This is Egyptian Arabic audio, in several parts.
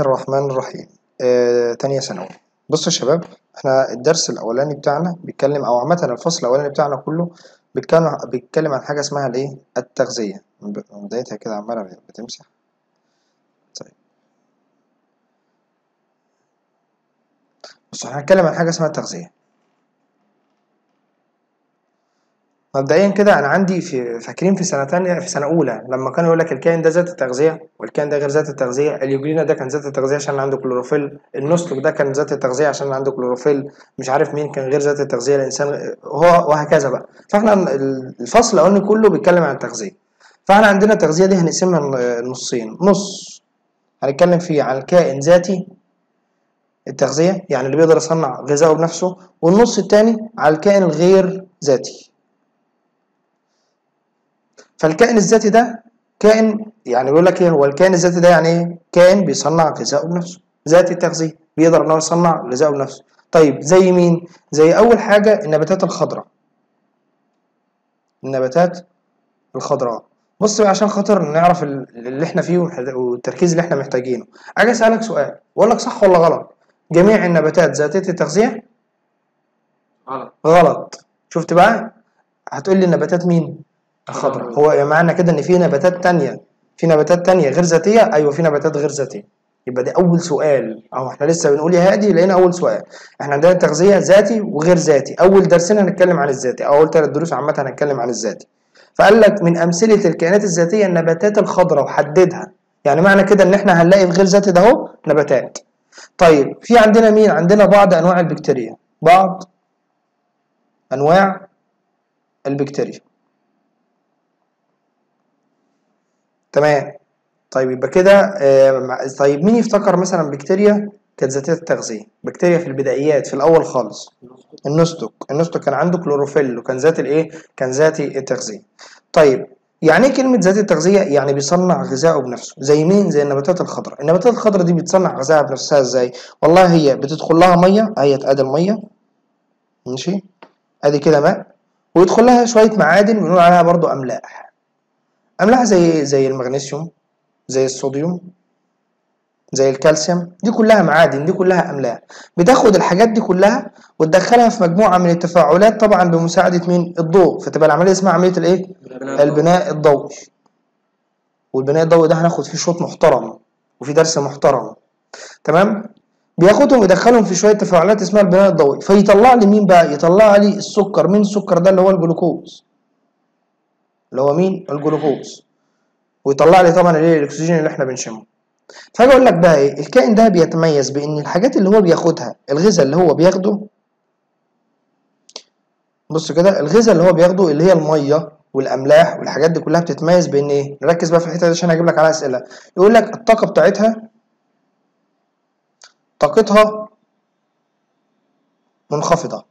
الرحمن الرحيم آه، تانية ثانوي بصوا يا شباب احنا الدرس الأولاني بتاعنا بيتكلم أو عامة الفصل الأولاني بتاعنا كله بيتكلم بيتكلم عن حاجة اسمها الإيه؟ التغذية من ب- من بدايتها كده عمالة بتمسح طيب بصوا احنا هنتكلم عن حاجة اسمها التغذية مبدئيا كده انا عندي في فاكرين في سنه تانية في سنه اولى لما كانوا يقول لك الكائن ده ذات التغذيه والكائن ده غير ذات التغذيه اليوجلينا ده كان ذات التغذيه عشان عنده كلوروفيل النسلك ده كان ذات التغذيه عشان عنده كلوروفيل مش عارف مين كان غير ذات التغذيه الانسان هو وهكذا بقى فاحنا الفصل الاولاني كله بيتكلم عن التغذيه فاحنا عندنا التغذيه دي هنقسمها نصين نص هنتكلم فيه عن الكائن ذاتي التغذيه يعني اللي بيقدر يصنع غذائه بنفسه والنص التاني على الكائن الغير ذاتي فالكائن الذاتي ده كائن يعني بيقول لك ايه هو الكائن الذاتي ده يعني ايه كائن بيصنع غذائه بنفسه ذاتي التغذيه بيقدر ان هو يصنع غذائه بنفسه طيب زي مين زي اول حاجه النباتات الخضراء النباتات الخضراء بص بقى عشان خاطر نعرف ال- اللي احنا فيه والح- والتركيز اللي احنا محتاجينه اجي اسالك سؤال واقول لك صح ولا غلط جميع النباتات ذاتيه التغذيه غلط غلط شفت بقى هتقول لي النباتات مين الخضراء هو معنى كده ان في نباتات تانية في نباتات تانية غير ذاتية ايوه في نباتات غير ذاتية يبقى ده اول سؤال اهو احنا لسه بنقول يا هادي لقينا اول سؤال احنا عندنا تغذية ذاتي وغير ذاتي اول درسنا هنتكلم عن الذاتي او اول ثلاث دروس عامة هنتكلم عن الذاتي فقال لك من امثلة الكائنات الذاتية النباتات الخضراء وحددها يعني معنى كده ان احنا هنلاقي في غير ذاتي ده اهو نباتات طيب في عندنا مين عندنا بعض انواع البكتيريا بعض انواع البكتيريا تمام طيب يبقى كده آه، مع- طيب مين يفتكر مثلا بكتيريا كانت ذاتية التغذية بكتيريا في البدايات في الأول خالص النستك النستك كان عنده كلوروفيل وكان ذات الايه كان ذاتي التغذية طيب يعني ايه كلمة ذاتي التغذية يعني بيصنع غذائه بنفسه زي مين زي النباتات الخضراء النباتات الخضراء دي بتصنع غذائها بنفسها ازاي والله هي بتدخل لها مية هي ادي المية ماشي ادي كده ماء ويدخل لها شوية معادن بنقول عليها برضو أملاح أملاح زي زي المغنيسيوم زي الصوديوم زي الكالسيوم دي كلها معادن دي كلها أملاح بتاخد الحاجات دي كلها وتدخلها في مجموعة من التفاعلات طبعا بمساعدة مين الضوء فتبقى العملية اسمها عملية الايه البناء الضوئي والبناء الضوئي ده هناخد فيه شوط محترم وفي درس محترم تمام بياخدهم ويدخلهم في شويه تفاعلات اسمها البناء الضوئي فيطلع لي مين بقى يطلع لي السكر مين السكر ده اللي هو الجلوكوز اللي هو مين الجلوكوز ويطلع لي طبعا الايه الاكسجين اللي احنا بنشمه فاجي اقول لك بقى ايه الكائن ده بيتميز بان الحاجات اللي هو بياخدها الغذاء اللي هو بياخده بص كده الغذاء اللي هو بياخده اللي هي الميه والاملاح والحاجات دي كلها بتتميز بان ايه نركز بقى في الحته دي عشان هجيب لك عليها اسئله يقول لك الطاقه بتاعتها طاقتها منخفضه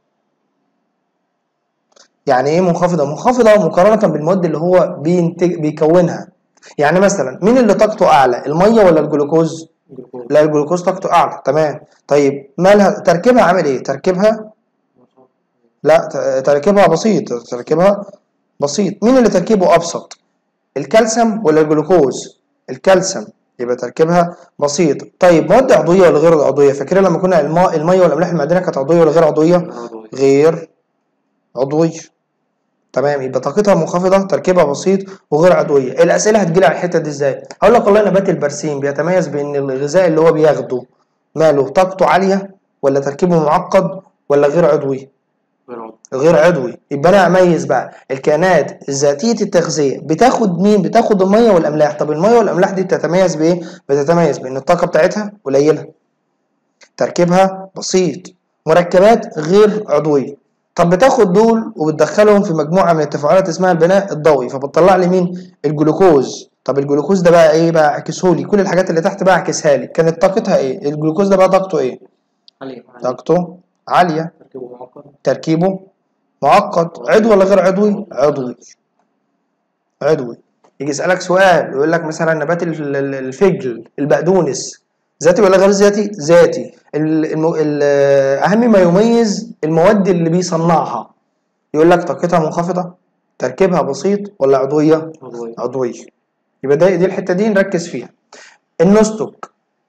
يعني ايه منخفضه منخفضه مقارنه بالمواد اللي هو بينتج بيكونها يعني مثلا مين اللي طاقته اعلى الميه ولا الجلوكوز لا الجلوكوز طاقته اعلى تمام طيب مالها تركيبها عامل ايه تركيبها لا ت- تركيبها بسيط تركيبها بسيط مين اللي تركيبه ابسط الكالسيوم ولا الجلوكوز الكالسيوم يبقى تركيبها بسيط طيب مواد عضويه ولا غير عضويه فاكرين لما كنا الماء الميه والاملاح المعدنيه كانت عضويه ولا غير عضويه غير عضوي تمام يبقى طاقتها منخفضه تركيبها بسيط وغير عضويه الاسئله هتجيلي على الحته دي ازاي هقول لك والله نبات البرسيم بيتميز بان الغذاء اللي هو بياخده ماله طاقته عاليه ولا تركيبه معقد ولا غير عضوي غير عضوي يبقى انا اميز بقى الكائنات ذاتيه التغذيه بتاخد مين بتاخد الميه والاملاح طب الميه والاملاح دي بتتميز بايه بتتميز بان الطاقه بتاعتها قليله تركيبها بسيط مركبات غير عضويه طب بتاخد دول وبتدخلهم في مجموعه من التفاعلات اسمها البناء الضوئي فبتطلع لي مين الجلوكوز طب الجلوكوز ده بقى ايه بقى اعكسه لي كل الحاجات اللي تحت بقى اعكسها لي كانت طاقتها ايه الجلوكوز ده بقى طاقته ايه عليه طاقته عاليه تركيبه معقد تركيبه معقد عضوي ولا غير عضوي عضوي عضوي يجي يسألك سؤال يقول لك مثلا نبات ال- ال- الفجل البقدونس ذاتي ولا غير ذاتي ذاتي ال- الم- ال- اهم ما يميز المواد اللي بيصنعها يقول لك طاقتها منخفضة تركيبها بسيط ولا عضوية عضوية عضوية يبقى ده دي الحتة دي نركز فيها النستك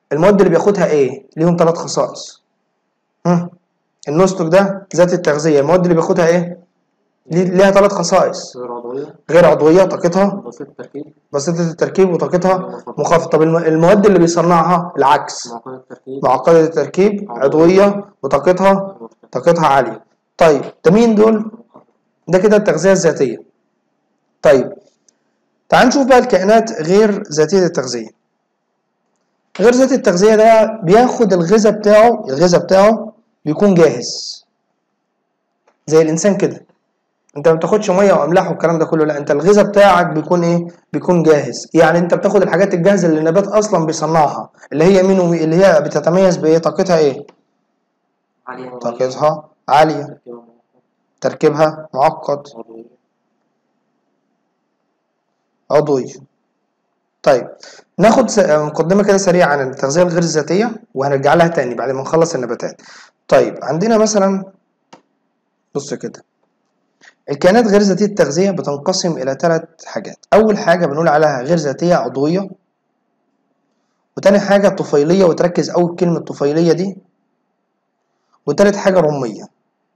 المواد اللي بياخدها ايه ليهم ثلاث خصائص هم؟ النستك ده ذات التغذيه المواد اللي بياخدها ايه ليه- ليها ثلاث خصائص غير عضوية غير عضويه طاقتها بسيط التركيب بسيطه التركيب وطاقتها منخفضه طب الم- المواد اللي بيصنعها العكس معقد التركيب معقده التركيب عضويه وطاقتها طاقتها عاليه طيب ده مين دول ده كده التغذيه الذاتيه طيب تعال نشوف بقى الكائنات غير ذاتيه التغذيه غير ذاتي التغذيه ده بياخد الغذاء بتاعه الغذاء بتاعه بيكون جاهز زي الانسان كده انت ما بتاخدش ميه واملاح والكلام ده كله لا انت الغذاء بتاعك بيكون ايه بيكون جاهز يعني انت بتاخد الحاجات الجاهزه اللي النبات اصلا بيصنعها اللي هي مين ومين اللي هي بتتميز بايه طاقتها ايه عالية طاقتها عاليه تركيبها معقد تركيبها معقد عضوية عضوي طيب ناخد س- مقدمة كده سريعة عن التغذية الغير الذاتية وهنرجع لها تاني بعد ما نخلص النباتات طيب عندنا مثلا بص كده الكائنات غير ذاتية التغذية بتنقسم إلى ثلاث حاجات أول حاجة بنقول عليها غير ذاتية عضوية وتاني حاجة طفيلية وتركز أوي في كلمة طفيلية دي وتالت حاجة رمية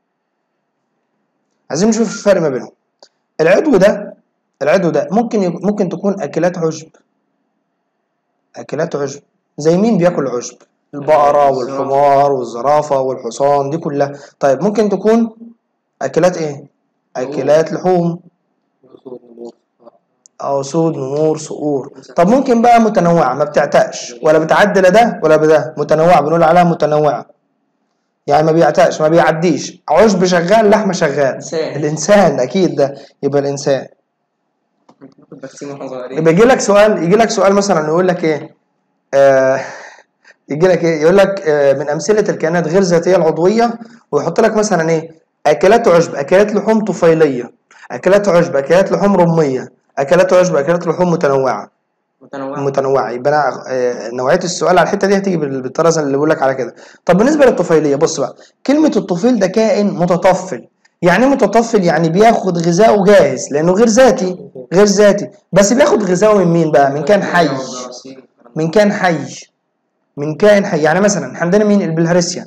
عايزين نشوف الفرق ما بينهم العضو ده العضو ده ممكن يك- ممكن تكون أكلات عشب أكلات عشب زي مين بياكل عشب البقرة والحمار والزرافة والحصان دي كلها طيب ممكن تكون أكلات إيه أكلات لحوم أصول نمور أو سود نمور صقور طب ممكن بقى متنوعة ما بتعتقش ولا بتعدي لا ده ولا بده متنوعة بنقول عليها متنوعة يعني ما بيعتقش ما بيعديش عشب شغال لحمة شغال إنسان الإنسان أكيد ده يبقى الإنسان ناخد فاكسين واحنا صغيرين يبقى يجي لك سؤال يجي لك سؤال مثلا يقول لك ايه آه يجي لك ايه يقول لك آه من امثله الكائنات غير ذاتيه العضويه ويحط لك مثلا ايه اكلات عشب اكلات لحوم طفيليه اكلات عشب اكلات لحوم رميه اكلات عشب اكلات لحوم متنوعه متنوعة متنوعه يبقى انا آه، نوعيه السؤال على الحته دي هتيجي بال- بالطريقه اللي بقول لك على كده طب بالنسبه للطفيليه بص بقى كلمه الطفيل ده كائن متطفل يعني ايه متطفل يعني بياخد غذاؤه جاهز لانه غير ذاتي غير ذاتي بس بياخد غذاؤه من مين بقى من كائن حي من كائن حي من كائن حي يعني مثلا عندنا مين البلهارسيا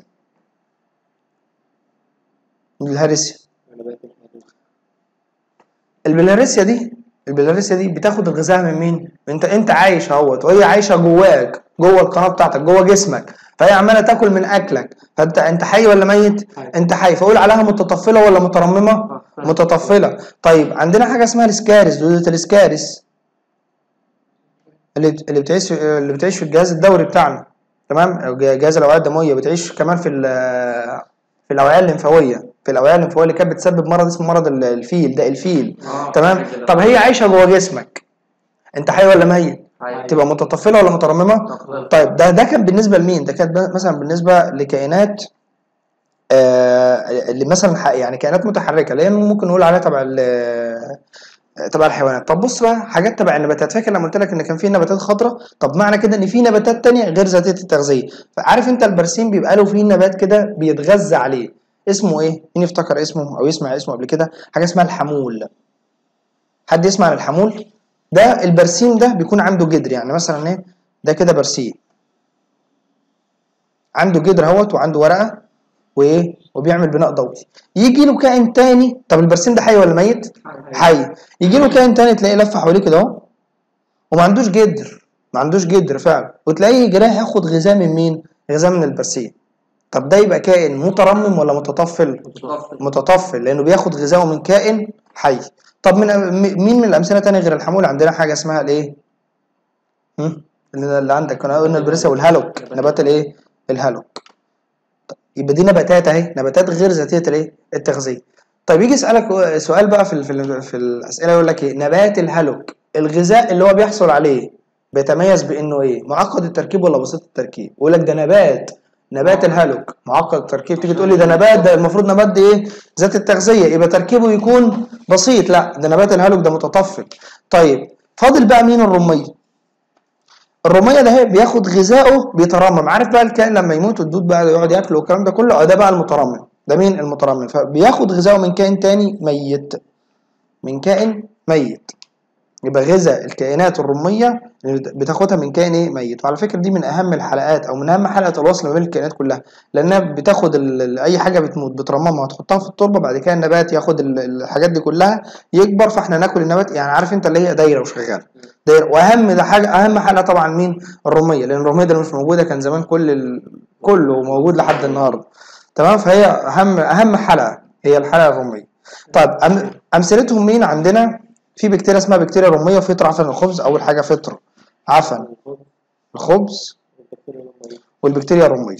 البلهارسيا البلهارسيا دي البلهارسيا دي بتاخد الغذاء من مين؟ انت انت عايش اهوت وهي عايشه جواك جوه القناه بتاعتك جوه جسمك فهي عماله تاكل من اكلك فانت انت حي ولا ميت؟ حي. انت حي فاقول عليها متطفله ولا مترممه؟ متطفله طيب عندنا حاجه اسمها الاسكارس دوده الاسكارس اللي اللي بتعيش اللي بتعيش في الجهاز الدوري بتاعنا تمام أو جهاز الاوعيه الدمويه بتعيش كمان في ال- في الاوعيه الليمفاويه في الاوعيه الليمفاويه اللي كانت بتسبب مرض اسمه مرض ال- الفيل ده الفيل تمام طب هي عايشه جوه جسمك انت حي ولا ميت تبقى متطفله ولا مترممه طيب ده ده كان بالنسبه لمين ده كان ب- مثلا بالنسبه لكائنات آه اللي مثلا ح- يعني كائنات متحركه اللي هي ممكن نقول عليها تبع ال- تبع الحيوانات طب بص بقى حاجات تبع النباتات فاكر لما قلت لك ان كان في نباتات خضراء طب معنى كده ان في نباتات تانية غير ذاتيه التغذيه فعارف انت البرسيم بيبقى له فيه نبات كده بيتغذى عليه اسمه ايه مين يفتكر اسمه او يسمع اسمه قبل كده حاجه اسمها الحمول حد يسمع عن الحمول ده البرسيم ده بيكون عنده جدر يعني مثلا ايه ده كده برسيم عنده جدر اهوت وعنده ورقه وايه وبيعمل بناء ضوئي يجي له كائن تاني طب البرسيم ده حي ولا ميت حي يجي له كائن تاني تلاقيه لف حواليه كده اهو وما عندوش جدر ما عندوش جدر فعلا وتلاقيه يجي رايح ياخد غذاء من مين غذاء من البرسيم طب ده يبقى كائن مترمم ولا متطفل متطفل لانه بياخد غذاءه من كائن حي طب من م- مين من الامثله تانية غير الحمول عندنا حاجه اسمها الايه هم؟ اللي اللي عندك كنا قلنا البريسه والهالوك نبات الايه الهالوك طيب، يبقى دي نباتات اهي نباتات غير ذاتيه الايه التغذيه طيب يجي يسالك سؤال بقى في ال- في, ال- في الاسئله يقول لك ايه نبات الهالوك الغذاء اللي هو بيحصل عليه بيتميز بانه ايه معقد التركيب ولا بسيط التركيب يقول لك ده نبات نبات الهالوك معقد التركيب تيجي تقول لي ده نبات ده المفروض نبات ده ايه ذات التغذيه يبقى تركيبه يكون بسيط لا ده نبات الهالوك ده متطفل طيب فاضل بقى مين الرميه الرميه ده هي بياخد غذائه بيترمم عارف بقى الكائن لما يموت والدود بقى يقعد ياكله والكلام ده كله اه ده بقى المترمم ده مين المترمم فبياخد غذائه من كائن تاني ميت من كائن ميت يبقى غذاء الكائنات الرميه اللي بت- بتاخدها من كائن ايه ميت وعلى فكره دي من اهم الحلقات او من اهم حلقه الوصل ما بين الكائنات كلها لانها بتاخد ال- ال- اي حاجه بتموت بترممها وتحطها في التربه بعد كده النبات ياخد ال- الحاجات دي كلها يكبر فاحنا ناكل النبات يعني عارف انت اللي هي دايره وشغاله دايره واهم ده حاجه اهم حلقه طبعا مين الرميه لان الرميه دي لو مش موجوده كان زمان كل ال... كله موجود لحد النهارده تمام فهي اهم اهم حلقه هي الحلقه الرميه طيب أم... امثلتهم مين عندنا في بكتيريا اسمها بكتيريا رميه وفطر عفن الخبز اول حاجه فطر عفن الخبز والبكتيريا الرميه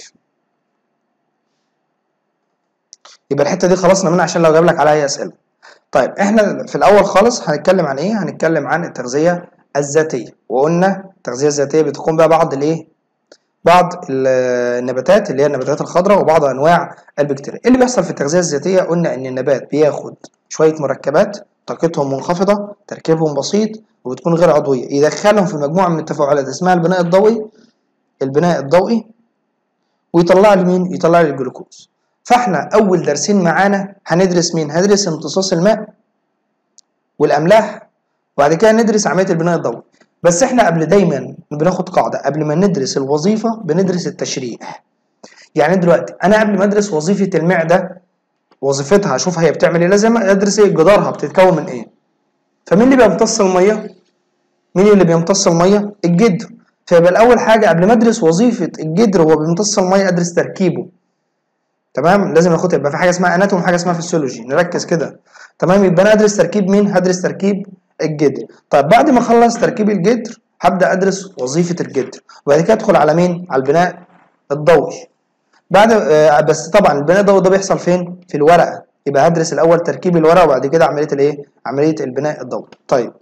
يبقى الحته دي خلصنا منها عشان لو جاب لك عليها اي اسئله طيب احنا في الاول خالص هنتكلم عن ايه هنتكلم عن التغذيه الذاتيه وقلنا التغذيه الذاتيه بتقوم بها بعض الايه بعض ال- النباتات اللي هي النباتات الخضراء وبعض انواع البكتيريا إيه اللي بيحصل في التغذيه الذاتيه قلنا ان النبات بياخد شويه مركبات طاقتهم منخفضه تركيبهم بسيط وبتكون غير عضويه يدخلهم في مجموعه من التفاعلات اسمها البناء الضوئي البناء الضوئي ويطلع لي مين يطلع لي الجلوكوز فاحنا اول درسين معانا هندرس مين هندرس امتصاص الماء والاملاح وبعد كده ندرس عمليه البناء الضوئي بس احنا قبل دايما بناخد قاعده قبل ما ندرس الوظيفه بندرس التشريح يعني دلوقتي انا قبل ما ادرس وظيفه المعده وظيفتها اشوف هي بتعمل ايه لازم ادرس ايه جدارها بتتكون من ايه فمين اللي بيمتص الميه مين اللي بيمتص الميه الجدر فيبقى الاول حاجه قبل ما ادرس وظيفه الجدر هو بيمتص الميه ادرس تركيبه تمام لازم اخد يبقى في حاجه اسمها اناتوم وحاجه اسمها فيسيولوجي نركز كده تمام يبقى انا ادرس تركيب مين هدرس تركيب الجدر طيب بعد ما اخلص تركيب الجدر هبدا ادرس وظيفه الجدر وبعد كده ادخل على مين على البناء الضوئي بعد آه بس طبعا البناء الضوئي ده بيحصل فين في الورقه يبقى هدرس الاول تركيب الورقه وبعد كده عمليه الايه عمليه البناء الضوئي طيب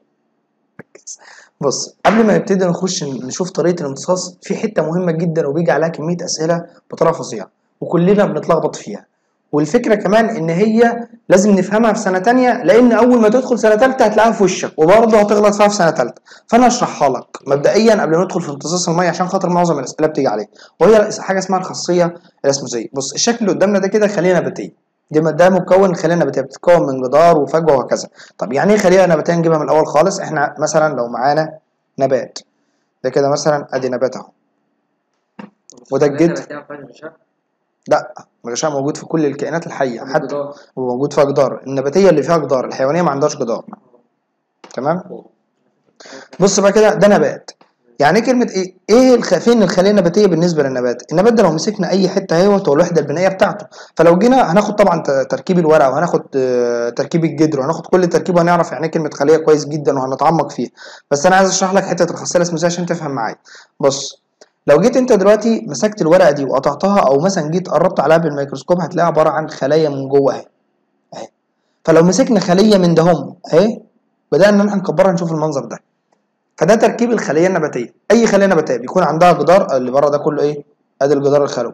بص قبل ما نبتدي نخش نشوف طريقه الامتصاص في حته مهمه جدا وبيجي عليها كميه اسئله بطريقه فظيعه وكلنا بنتلخبط فيها والفكره كمان ان هي لازم نفهمها في سنه تانية لان اول ما تدخل سنه تالتة هتلاقيها في وشك وبرضه هتغلط فيها في سنه تالتة فانا اشرحها لك مبدئيا قبل ما ندخل في امتصاص الميه عشان خاطر معظم الاسئله بتيجي عليه وهي حاجه اسمها الخاصيه الاسموزيه بص الشكل اللي قدامنا ده كده خليه نباتيه دي ده مكون خليه نباتيه بتتكون من جدار وفجوه وهكذا طب يعني ايه خليه نباتيه نجيبها من الاول خالص احنا مثلا لو معانا نبات ده كده مثلا ادي نبات اهو وده الجدر. لا الغشاء موجود في كل الكائنات الحيه حتى وموجود فيها جدار النباتيه اللي فيها جدار الحيوانيه ما عندهاش جدار تمام بص بقى كده ده نبات يعني ايه كلمه ايه ايه الخ... فين الخليه النباتيه بالنسبه للنبات النبات ده لو مسكنا اي حته اهوت هو الوحده البنائيه بتاعته فلو جينا هناخد طبعا ت- تركيب الورقه وهناخد آه، تركيب الجدر وهناخد كل تركيب وهنعرف يعني ايه كلمه خليه كويس جدا وهنتعمق فيها بس انا عايز اشرح لك حته الخاصيه الاسموزيه عشان تفهم معايا بص لو جيت انت دلوقتي مسكت الورقه دي وقطعتها او مثلا جيت قربت عليها بالميكروسكوب هتلاقيها عباره عن خلايا من جوه اهي اهي فلو مسكنا خليه من دهم اهي بدانا ان احنا نكبرها نشوف المنظر ده فده تركيب الخليه النباتيه اي خليه نباتيه بيكون عندها جدار اللي بره ده كله ايه ادي الجدار الخلوي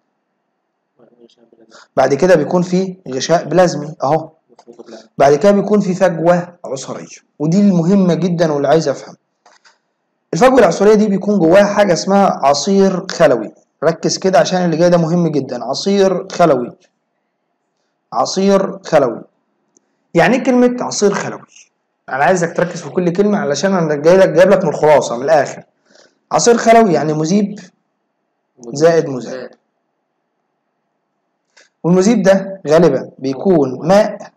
بعد كده بيكون فيه غشاء بلازمي اهو بعد كده بيكون في فجوه عصريه ودي المهمه جدا واللي عايز افهم الفجوه العصريه دي بيكون جواها حاجه اسمها عصير خلوي ركز كده عشان اللي جاي ده مهم جدا عصير خلوي عصير خلوي يعني ايه كلمه عصير خلوي انا عايزك تركز في كل كلمه علشان انا جاي لك جايب لك من الخلاصه من الاخر عصير خلوي يعني مذيب زائد مذاب والمذيب ده غالبا بيكون ماء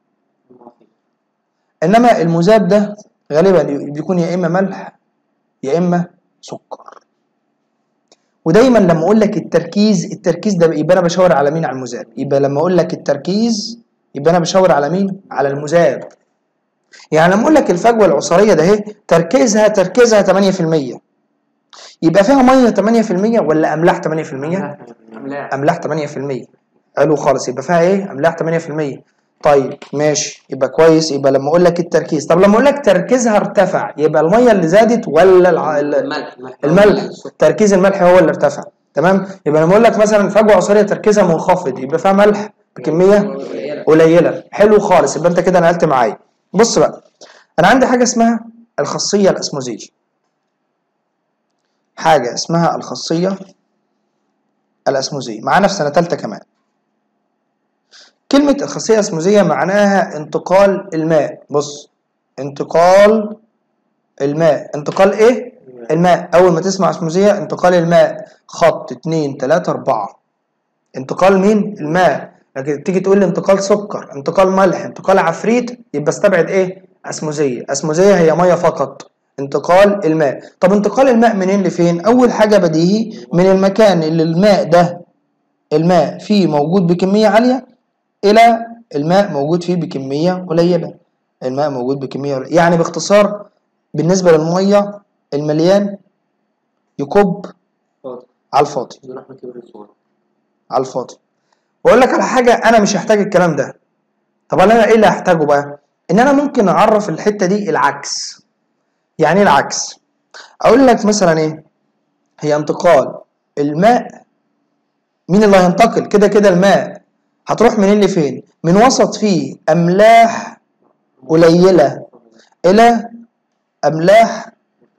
انما المذاب ده غالبا بيكون يا اما ملح يا اما سكر ودايما لما اقول لك التركيز التركيز ده يبقى انا بشاور على مين على المذاب يبقى لما اقول لك التركيز يبقى انا بشاور على مين على المذاب يعني لما اقول لك الفجوه العصاريه ده اهي تركيزها تركيزها 8% يبقى فيها ميه 8% ولا املاح 8% املاح املاح 8% حلو خالص يبقى فيها ايه املاح 8% طيب ماشي يبقى كويس يبقى لما اقول لك التركيز طب لما اقول لك تركيزها ارتفع يبقى الميه اللي زادت ولا الع... ال- الملح الملح تركيز الملح هو اللي ارتفع تمام يبقى لما اقول لك مثلا فجوه عصاريه تركيزها منخفض يبقى فيها ملح بكميه قليلة. قليله حلو خالص يبقى انت كده نقلت معايا بص بقى انا عندي حاجه اسمها الخاصيه الاسموزيه حاجه اسمها الخاصيه الاسموزيه معانا في سنه ثالثه كمان كلمه الخاصيه الاسموزيه معناها انتقال الماء بص انتقال الماء انتقال ايه الماء اول ما تسمع اسموزيه انتقال الماء خط 2 3 4 انتقال مين الماء لكن تيجي تقول لي انتقال سكر انتقال ملح انتقال عفريت يبقى استبعد ايه اسموزيه اسموزيه هي ميه فقط انتقال الماء طب انتقال الماء منين لفين اول حاجه بديهي من المكان اللي الماء ده الماء فيه موجود بكميه عاليه الى الماء موجود فيه بكميه قليله الماء موجود بكميه قليلة. يعني باختصار بالنسبه للميه المليان يكب فاضي على الفاضي يروح من كبر الصورة على الفاضي واقول لك على حاجه انا مش هحتاج الكلام ده طب انا ايه اللي هحتاجه بقى ان انا ممكن اعرف الحته دي العكس يعني ايه العكس اقول لك مثلا ايه هي انتقال الماء مين اللي هينتقل كده كده الماء هتروح منين لفين من وسط فيه املاح قليله الى املاح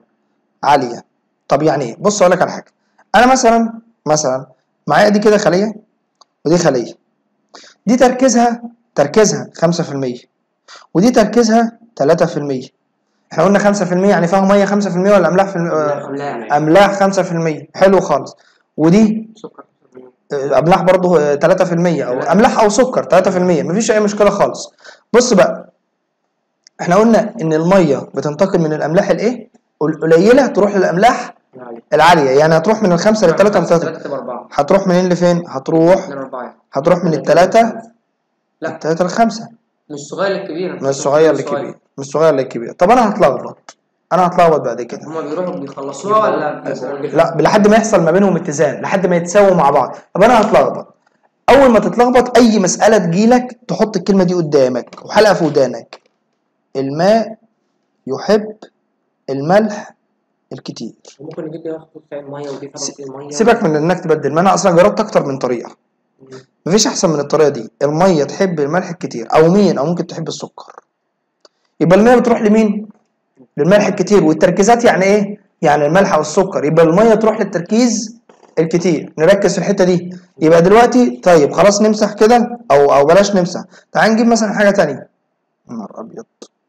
عاليه طب يعني ايه بص اقول لك على حاجه انا مثلا مثلا معايا دي كده خليه ودي خليه دي تركيزها تركيزها 5% ودي تركيزها 3% احنا قلنا 5% يعني فيها ميه 5% ولا املاح في آه، أملاح املاح 5% حلو خالص ودي سكر آه، املاح برضو آه، 3% او املاح او سكر 3% مفيش اي مشكله خالص بص بقى احنا قلنا ان الميه بتنتقل من الاملاح الايه القليله تروح للاملاح يعني العاليه يعني هتروح من الخمسه للثلاثه لثلاثه ثلاثة تبقى أربعة هتروح منين لفين هتروح اثنين أربعة هتروح من الثلاثه لا. الثلاثه للخمسه من الصغير للكبير من الصغير للكبير من الصغير للكبير طب انا هتلخبط انا هتلخبط بعد كده هما بيروحوا بيخلصوها ولا بيبقوا- لا لحد ما يحصل ما بينهم اتزان لحد ما يتساووا مع بعض طب انا هتلخبط اول ما تتلخبط اي مساله تجيلك تحط الكلمه دي قدامك وحلقه في ودانك الماء يحب الملح الكتير ممكن نجيب دي خطوط فيها مية ودي س- فيها مية سيبك من انك تبدل ما انا اصلا جربت اكتر من طريقه مفيش احسن من الطريقه دي الميه تحب الملح الكتير او مين او ممكن تحب السكر يبقى الميه بتروح لمين للملح الكتير والتركيزات يعني ايه يعني الملح او السكر يبقى الميه تروح للتركيز الكتير نركز في الحته دي يبقى دلوقتي طيب خلاص نمسح كده او او بلاش نمسح تعال نجيب مثلا حاجه تانية نهار ابيض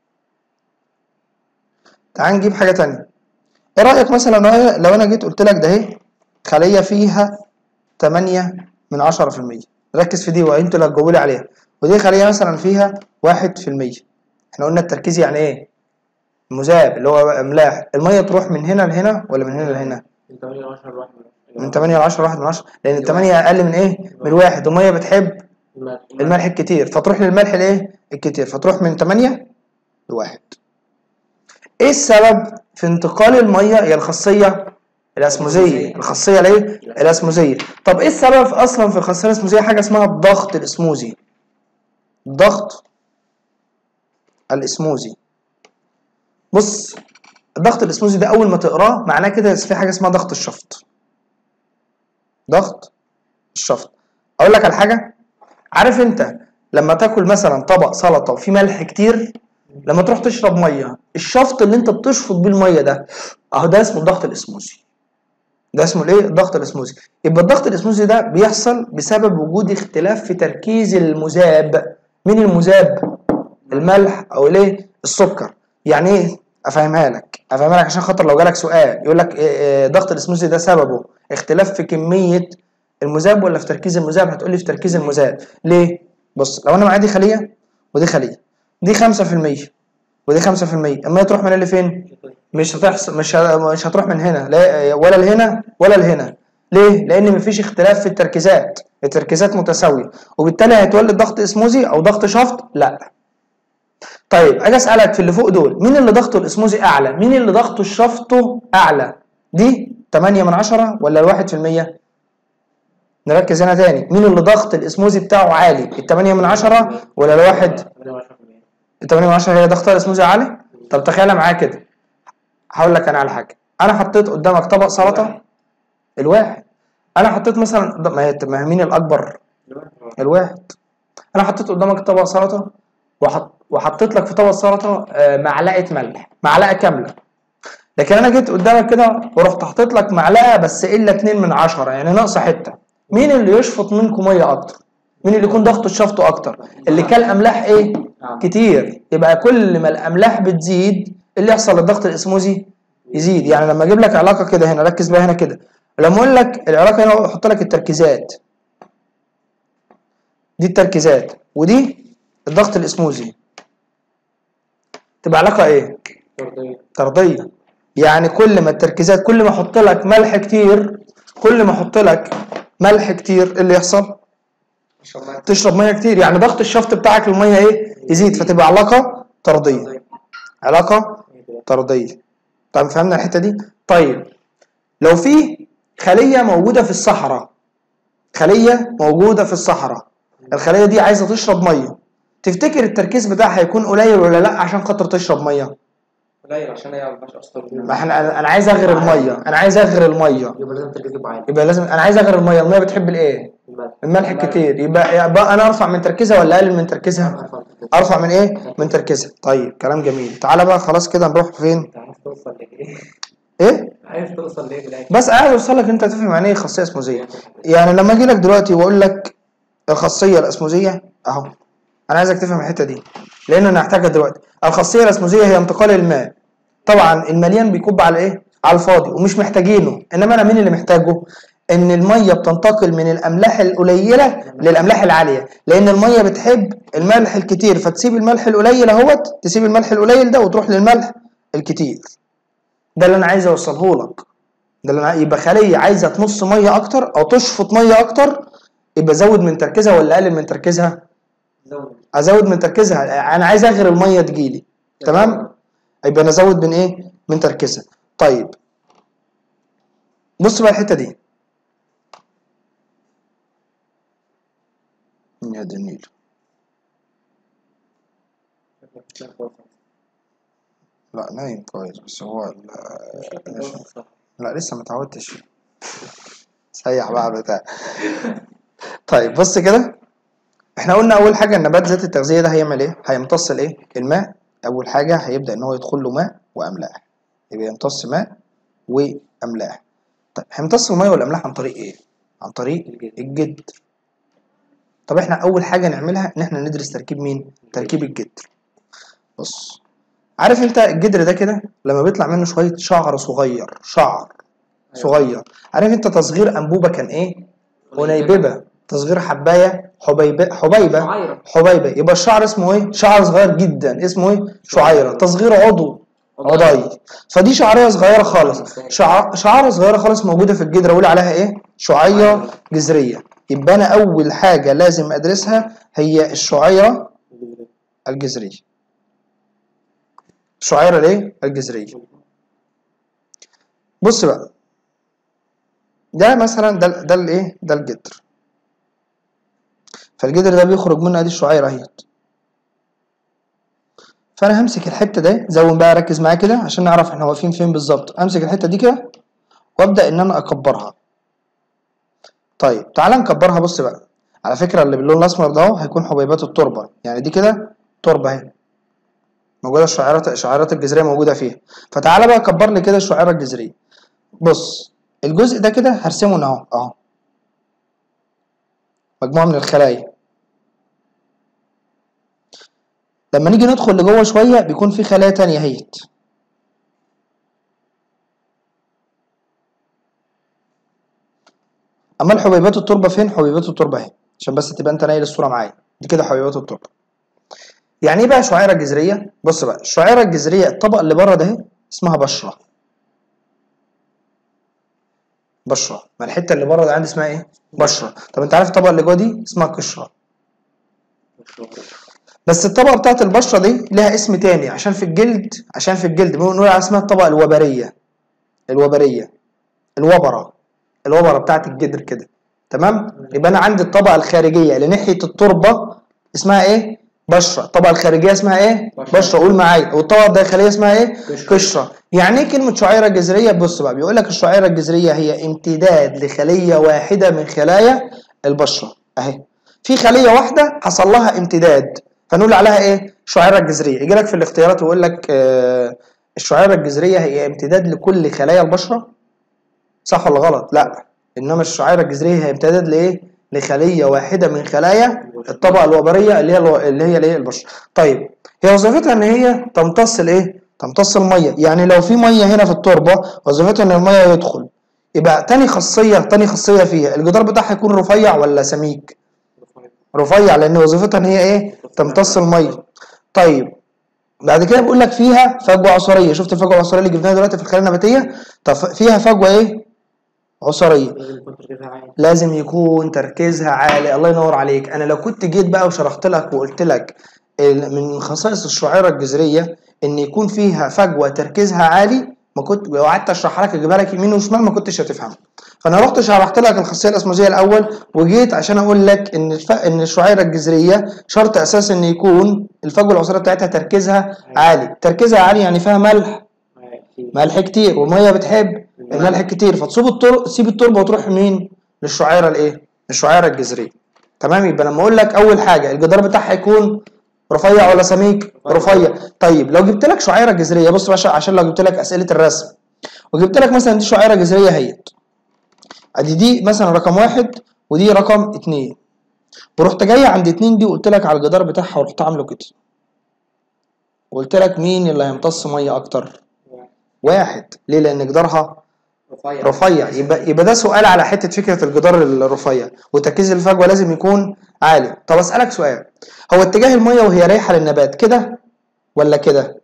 تعال نجيب حاجه تانية ايه رايك مثلا لو أنا- لو انا جيت قلت لك ده اهي خليه فيها 8 من 10% ركز في دي وانتوا اللي هتجاوبوا لي عليها ودي خليه مثلا فيها 1% احنا قلنا التركيز يعني ايه مذاب اللي هو املاح الميه تروح من هنا لهنا ولا من هنا لهنا من 8 ل 10 لواحد من 8 ل 10 واحد من 10 لان ال 8 اقل من ايه من واحد الميه بتحب الملح الكتير فتروح للملح الايه الكتير فتروح من 8 لواحد ايه السبب في انتقال الميه هي الخاصيه الاسموزيه الخاصيه الايه الاسموزيه طب ايه السبب اصلا في الخاصيه الاسموزيه حاجه اسمها الضغط الاسموزي الضغط الاسموزي بص الضغط الاسموزي ده اول ما تقراه معناه كده في حاجه اسمها ضغط الشفط ضغط الشفط اقول لك على حاجه عارف انت لما تاكل مثلا طبق سلطه وفيه ملح كتير لما تروح تشرب ميه الشفط اللي انت بتشفط بيه الميه ده اهو ده اسمه الضغط الاسموزي ده اسمه الايه الضغط الاسموزي يبقى الضغط الاسموزي ده بيحصل بسبب وجود اختلاف في تركيز المذاب مين المذاب الملح او الايه السكر يعني ايه افهمها لك افهمها لك عشان خاطر لو جالك سؤال يقول لك إيه إيه ضغط الاسموزي ده سببه اختلاف في كميه المذاب ولا في تركيز المذاب هتقول لي في تركيز المذاب ليه بص لو انا معايا دي خليه ودي خليه دي 5% ودي 5% اما تروح من اللي فين مش هتحصل مش ه- مش هتروح من هنا لا ولا لهنا ولا لهنا ليه لان مفيش اختلاف في التركيزات التركيزات متساويه وبالتالي هيتولد ضغط اسموزي او ضغط شفط لا طيب اجي اسالك في اللي فوق دول مين اللي ضغطه الاسموزي اعلى مين اللي ضغطه شفطه اعلى دي 8 من 10 ولا الواحد في المية نركز هنا تاني مين اللي ضغط الاسموزي بتاعه عالي ال 8 من 10 ولا الواحد ال 8 من 10 هي ضغط الاسموزي عالي طب تخيل معايا كده هقول لك انا على حاجه انا حطيت قدامك طبق سلطه الواحد انا حطيت مثلا ما هي ما هي مين الاكبر الواحد انا حطيت قدامك طبق سلطه وحط وحطيت لك في طبق السلطه آه، معلقه ملح معلقه كامله لكن انا جيت قدامك كده ورحت حطيت لك معلقه بس الا 2 من 10 يعني ناقصه حته مين اللي يشفط منكم ميه اكتر مين اللي يكون ضغطه شفطه اكتر اللي كان املاح ايه كتير يبقى كل ما الاملاح بتزيد اللي يحصل للضغط الاسموزي يزيد يعني لما اجيب لك علاقه كده هنا ركز بقى هنا كده لما اقول لك العلاقه هنا احط لك التركيزات دي التركيزات ودي الضغط الاسموزي تبقى علاقه ايه طردية طرديه يعني كل ما التركيزات كل ما احط لك ملح كتير كل ما احط لك ملح كتير إيه اللي يحصل اشرب ميه تشرب ميه كتير يعني ضغط الشفط بتاعك للميه ايه يزيد فتبقى علاقه طرديه علاقه طرديه طيب فهمنا الحته دي طيب لو في خليه موجوده في الصحراء خليه موجوده في الصحراء الخليه دي عايزه تشرب ميه تفتكر التركيز بتاعها هيكون قليل ولا لا عشان خاطر تشرب ميه قليل عشان هي ما فيهاش اصلا ما احنا انا عايز اغير الميه انا عايز اغير الميه يبقى لازم تركيز يبقى عالي يبقى لازم انا عايز اغير الميه الميه بتحب الايه الملح الملح الكتير يبقى, يبقى انا ارفع من تركيزها ولا اقلل من تركيزها ارفع من ايه من تركيزها طيب كلام جميل تعالى بقى خلاص كده نروح فين انت عايز توصل لايه؟ ايه عايز توصل لايه في الاخر؟ بس عايز اوصل لك انت تفهم يعني ايه خاصيه اسموزيه يعني لما اجي لك دلوقتي واقول لك الخاصيه الاسموزيه اهو انا عايزك تفهم الحته دي لان انا هحتاجها دلوقتي الخاصيه الاسموزيه هي انتقال الماء طبعا المليان بيكب على ايه على الفاضي ومش محتاجينه انما انا مين اللي محتاجه ان الميه بتنتقل من الاملاح القليله للاملاح العاليه لان الميه بتحب الملح الكتير فتسيب الملح القليل اهوت تسيب الملح القليل ده وتروح للملح الكتير ده اللي انا عايز اوصله لك ده اللي انا يبقى خليه عايزه تمص ميه اكتر او تشفط ميه اكتر يبقى زود من تركيزها ولا اقلل من تركيزها زود ازود من تركيزها انا عايز اغير الميه تجيلي تمام يبقى انا ازود من ايه من تركيزها طيب بص بقى الحته دي يا دي النيل لا نايم كويس بس هو ال- لا لسه ما اتعودتش سيح بقى بتاع طيب بص كده احنا قلنا اول حاجه النبات ذات التغذيه ده هيعمل ايه هيمتص الايه الماء اول حاجه هيبدا ان هو يدخل له ماء واملاح يبقى يمتص ماء واملاح طيب هيمتص الماء والاملاح عن طريق ايه عن طريق الجدر طب احنا اول حاجه نعملها ان احنا ندرس تركيب مين تركيب الجدر بص عارف انت الجدر ده كده لما بيطلع منه شويه شعر صغير شعر صغير عارف انت تصغير انبوبه كان ايه هنيببه تصغير حبايه حبيبه حبيبه شعيرة. حبيبه يبقى الشعر اسمه ايه شعر صغير جدا اسمه ايه شعيره تصغير عضو عضي فدي شعريه صغيره خالص شع... شعره صغيره خالص موجوده في الجدر اقول عليها ايه شعيره جذريه يبقى انا اول حاجه لازم ادرسها هي الشعيره الجذريه الشعيره الايه الجذريه بص بقى ده مثلا ده ده الايه ده الجدر فالجدر ده بيخرج منه ادي الشعيره اهيت فانا همسك الحته دي زود بقى ركز معايا كده عشان نعرف احنا واقفين فين بالظبط امسك الحته دي كده وابدا ان انا اكبرها طيب تعالى نكبرها بص بقى على فكره اللي باللون الاسمر ده اهو هيكون حبيبات التربه يعني دي كده تربه اهي موجوده الشعيرات الشعيرات الجذريه موجوده فيها فتعالى بقى كبر لي كده الشعيره الجذريه بص الجزء ده كده هرسمه هنا اهو اهو مجموعه من الخلايا لما نيجي ندخل لجوه شويه بيكون في خلايا تانية اهيت اما حبيبات التربه فين حبيبات التربه اهي عشان بس تبقى انت نايل الصوره معايا دي كده حبيبات التربه يعني ايه بقى شعيره جذريه بص بقى الشعيره الجذريه الطبقه اللي بره ده اهي اسمها بشره بشره ما الحته اللي بره ده عندي اسمها ايه بشره طب انت عارف الطبقه اللي جوه دي اسمها قشره بس الطبقه بتاعت البشره دي لها اسم تاني عشان في الجلد عشان في الجلد بنقول على اسمها الطبقه الوبريه الوبريه الوبره الوبره بتاعت الجدر كده تمام يبقى انا عندي الطبقه الخارجيه اللي ناحيه التربه اسمها ايه بشره الطبقه الخارجيه اسمها ايه بشرة. بشره قول معايا والطبقه الداخليه اسمها ايه قشرة. قشره يعني ايه كلمه شعيره جذريه بص بقى بيقول لك الشعيره الجذريه هي امتداد لخليه واحده من خلايا البشره اهي في خليه واحده حصل لها امتداد فنقول عليها ايه شعيره جذريه يجي لك في الاختيارات ويقول لك آه الشعيره الجذريه هي امتداد لكل خلايا البشره صح ولا غلط لا انما الشعيره الجذريه هي امتداد لايه لخليه واحده من خلايا الطبقه الوبريه اللي هي الو... اللي هي الايه البشره طيب هي وظيفتها ان هي تمتص الايه تمتص الميه يعني لو في ميه هنا في التربه وظيفتها ان الميه يدخل يبقى تاني خاصيه تاني خاصيه فيها الجدار بتاعها يكون رفيع ولا سميك رفيع لان وظيفتها ان هي ايه تمتص الميه طيب بعد كده بيقول لك فيها فجوه عصاريه شفت الفجوه العصاريه اللي جبناها دلوقتي في الخلايا النباتيه طب فيها فجوه ايه عصاريه لازم يكون تركيزها عالي لازم يكون تركيزها عالي الله ينور عليك انا لو كنت جيت بقى وشرحت لك وقلت لك ال- من خصائص الشعيره الجذريه ان يكون فيها فجوه تركيزها عالي ما كنت لو قعدت اشرحها لك اجيبها لك يمين وشمال ما كنتش هتفهم فانا رحت شرحت لك الخاصيه الاسموزيه الاول وجيت عشان اقول لك ان الف... ان الشعيره الجذريه شرط اساسي ان يكون الفجوه العصاريه بتاعتها تركيزها عالي تركيزها عالي يعني فيها ملح ملح كتير والميه بتحب الملح الكتير فتسيب التربه تسيب التربه وتروح مين للشعيره الايه الشعيره الجذريه تمام يبقى لما اقول لك اول حاجه الجدار بتاعها يكون رفيع ولا سميك رفيع طيب لو جبت لك شعيره جذريه بص باشا عشان لو جبت لك اسئله الرسم وجبت لك مثلا دي شعيره جذريه اهيت ادي دي مثلا رقم واحد ودي رقم اتنين ورحت جاي عند اتنين دي وقلت لك على الجدار بتاعها ورحت عامله كده وقلت لك مين اللي هيمتص ميه اكتر واحد ليه لان جدارها رفيع رفيع يبقى يبقى ده سؤال على حته فكره الجدار الرفيع وتركيز الفجوه لازم يكون عالي طب اسالك سؤال هو اتجاه الميه وهي رايحه للنبات كده ولا كده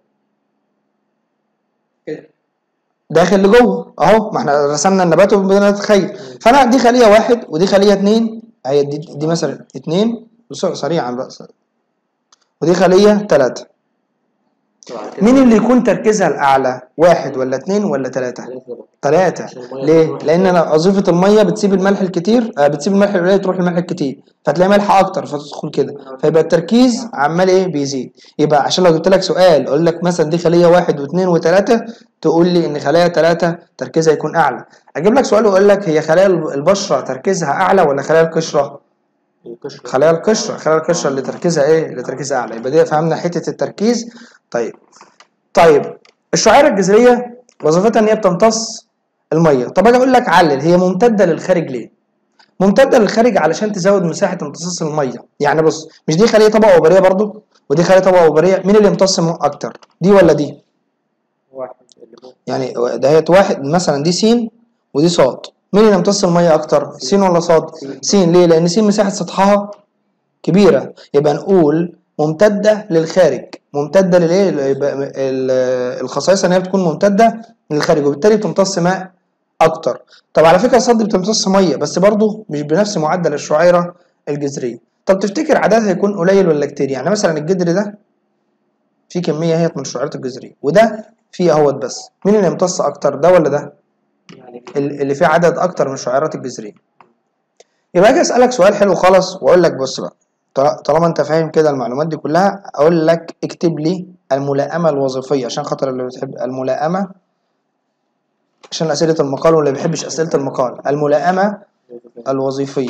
كده داخل لجوه اهو ما احنا رسمنا النبات وبدنا نتخيل فانا دي خليه واحد ودي خليه اتنين هي دي, دي مثلا اتنين بسرعه سريعا بقى ودي خليه تلاته طبعا كده. مين اللي يكون تركيزها الاعلى واحد ولا اتنين ولا تلاته ثلاثة. ثلاثة عشان المية ليه؟ تروح. لأن أنا وظيفة المية بتسيب الملح الكتير آه بتسيب الملح القليل تروح للملح الكتير فتلاقي ملح أكتر فتدخل كده فيبقى التركيز عمال إيه بيزيد يبقى عشان لو جبت لك سؤال أقول لك مثلا دي خلية واحد واثنين وثلاثة تقول لي إن خلايا ثلاثة تركيزها يكون أعلى أجيب لك سؤال وأقول لك هي خلايا البشرة تركيزها أعلى ولا خلايا القشرة؟ القشرة. خلايا القشرة خلايا القشرة اللي تركيزها إيه؟ اللي تركيزها أعلى يبقى دي فهمنا حتة التركيز طيب طيب الشعيرة الجذرية وظيفتها ان هي بتمتص الميه طب اجي اقول لك علل هي ممتده للخارج ليه ممتده للخارج علشان تزود مساحه امتصاص الميه يعني بص مش دي خليه طبقه وبريه برضو ودي خليه طبقه وبريه مين اللي يمتص م- اكتر دي ولا دي واحد اللي فوق. يعني دهيت واحد مثلا دي س ودي ص مين اللي يمتص الميه اكتر س ولا ص س ليه لان س مساحه سطحها كبيره يبقى نقول ممتده للخارج ممتده للايه يبقى ال- الخصائص ان هي بتكون ممتده للخارج وبالتالي بتمتص ماء اكتر طب على فكره الصد بتمتص ميه بس برضه مش بنفس معدل الشعيره الجذريه طب تفتكر عددها هيكون قليل ولا كتير يعني مثلا الجدر ده في كميه هي من الشعيرات الجذريه وده فيه اهوت بس مين اللي يمتص اكتر ده ولا ده يعني ال- اللي فيه عدد اكتر من الشعيرات الجذريه يبقى اجي اسالك سؤال حلو خالص واقول لك بص بقى طل- طالما انت فاهم كده المعلومات دي كلها اقول لك اكتب لي الملائمه الوظيفيه عشان خاطر اللي بتحب الملائمه عشان اسئله المقال واللي ما بيحبش اسئله المقال الملائمه الوظيفيه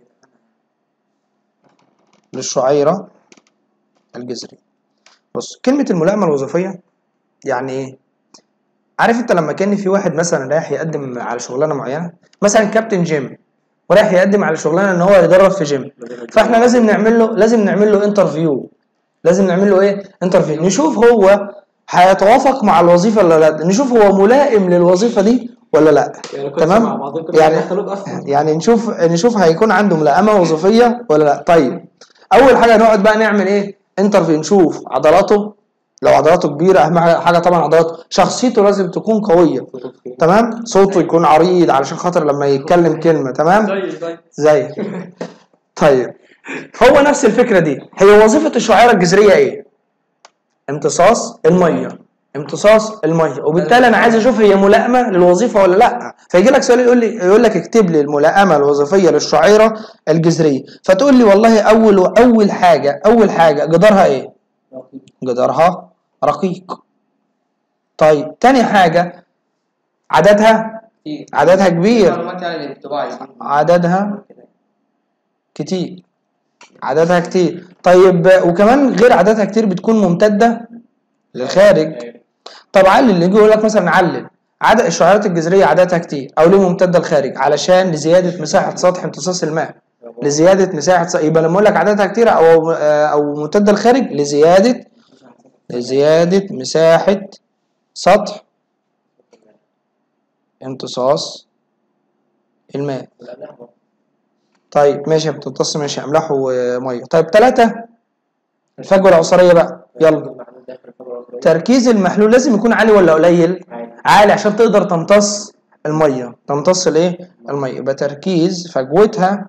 للشعيره الجذريه بص كلمه الملائمه الوظيفيه يعني ايه عارف انت لما كان في واحد مثلا رايح يقدم على شغلانه معينه مثلا كابتن جيم ورايح يقدم على شغلانه ان هو يدرب في جيم فاحنا لازم نعمل له لازم نعمل له انترفيو لازم نعمل له ايه انترفيو نشوف هو هيتوافق مع الوظيفه ولا لا نشوف هو ملائم للوظيفه دي ولا لا يعني كنت تمام؟ مع بعضهم كده يعني- دخلوك اصلا يعني نشوف نشوف هيكون عنده ملائمه وظيفيه ولا لا طيب اول حاجه نقعد بقى نعمل ايه انترفيو نشوف عضلاته لو عضلاته كبيره اهم حاجه حاجة طبعا عضلاته شخصيته لازم تكون قويه تمام صوته يكون عريض علشان خاطر لما يتكلم كلمه تمام زي زي زي طيب هو نفس الفكره دي هي وظيفه الشعيره الجذريه ايه امتصاص الميه امتصاص الميه وبالتالي انا عايز اشوف هي ملائمه للوظيفه ولا لا فيجي لك سؤال يقول لي يقول لك اكتب لي الملائمه الوظيفيه للشعيره الجذريه فتقول لي والله اول اول حاجه اول حاجه جدارها ايه جدارها رقيق طيب تاني حاجه عددها عددها كبير معلومات يعني الانطباعي عددها كتير عددها كتير طيب وكمان غير عددها كتير بتكون ممتدة للخارج طب علل يجي يقول لك مثلا علل عدد الشعيرات الجذرية عددها كتير أو ليه ممتدة للخارج علشان لزيادة مساحة سطح امتصاص الماء لزيادة مساحة س- يبقى لما أقول لك عددها كتير أو أو ممتدة للخارج لزيادة لزيادة مساحة سطح امتصاص الماء والأملاح برضه. طيب ماشي بتمتص ماشي املاح وميه طيب ثلاثة الفجوة العصارية بقى يلا المحلول داخل الفجوة العصرية. تركيز المحلول لازم يكون عالي ولا قليل عادي. عالي عشان تقدر تمتص الميه تمتص الايه الميه يبقى تركيز فجوتها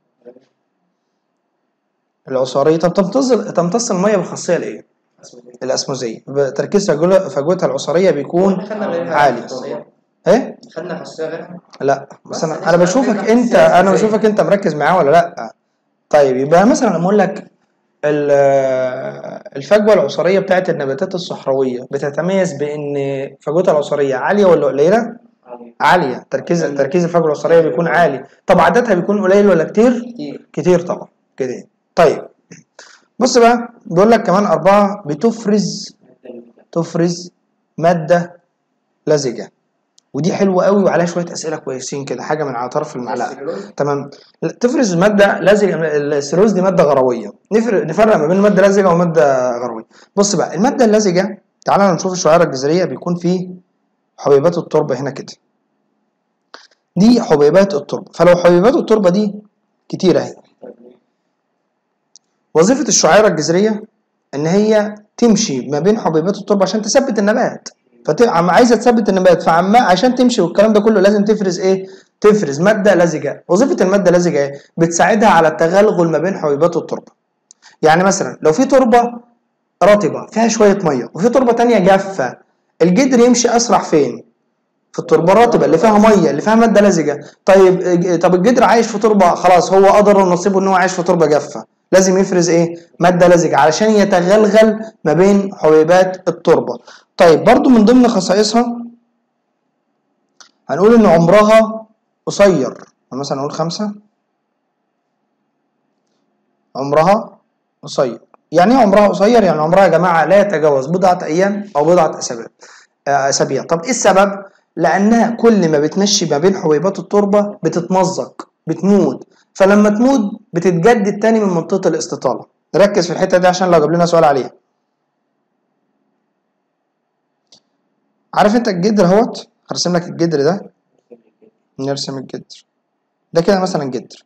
العصاريه طب تمتص تمتص الميه بالخاصيه الايه اسمه إيه؟ الاسموزيه يبقى تركيز فجو- فجوتها العصاريه بيكون خدنا غيرها عالي خاصية. ايه خدنا خاصية غيرها لا بس بس انا ليش انا بقى بشوفك بيبقى انت سياسي انا زي- بشوفك انت مركز معاه ولا لا طيب يبقى مثلا لما اقول لك ال- الفجوه العصاريه بتاعت النباتات الصحراويه بتتميز بان فجوتها العصاريه عاليه ولا قليله عادي. عاليه تركيز تركيز الفجوه العصاريه بيكون عالي طب عددها بيكون قليل ولا كتير كتير كتير طبعا كده طيب بص بقى بيقول لك كمان أربعة بتفرز تفرز مادة لزجة ودي حلوة قوي وعليها شوية أسئلة كويسين كده حاجة من على طرف المعلقة السلولوز. تمام لا، تفرز مادة لزجة السيروز دي مادة غروية نفرق نفرق ما بين مادة لزجة ومادة غروية بص بقى المادة اللزجة تعالى نشوف الشعيرة الجذرية بيكون فيه حبيبات التربة هنا كده دي حبيبات التربة فلو حبيبات التربة دي كتيرة اهي وظيفة الشعيرة الجذرية إن هي تمشي ما بين حبيبات التربة عشان تثبت النبات فعم عايزة تثبت النبات فعم عشان تمشي والكلام ده كله لازم تفرز إيه؟ تفرز مادة لزجة وظيفة المادة اللزجة إيه؟ بتساعدها على التغلغل ما بين حبيبات التربة يعني مثلا لو في تربة رطبة فيها شوية مية وفي تربة تانية جافة الجدر يمشي أسرع فين؟ في التربه الرطبه اللي فيها ميه اللي فيها ماده لزجه طيب ج- طب الجدر عايش في تربه خلاص هو قدر نصيبه ان هو عايش في تربه جافه لازم يفرز ايه ماده لزجه علشان يتغلغل ما بين حبيبات التربه طيب برضو من ضمن خصائصها هنقول ان عمرها قصير مثلا نقول خمسة عمرها قصير يعني ايه عمرها قصير يعني عمرها يا جماعه لا يتجاوز بضعه ايام او بضعه اسابيع آه، اسابيع طب ايه السبب لانها كل ما بتمشي ما بين حبيبات التربه بتتمزق بتموت فلما تموت بتتجدد تاني من منطقه الاستطاله ركز في الحته دي عشان لو جاب لنا سؤال عليها عارف انت الجدر اهوت هرسم لك الجدر ده نرسم الجدر ده كده مثلا جدر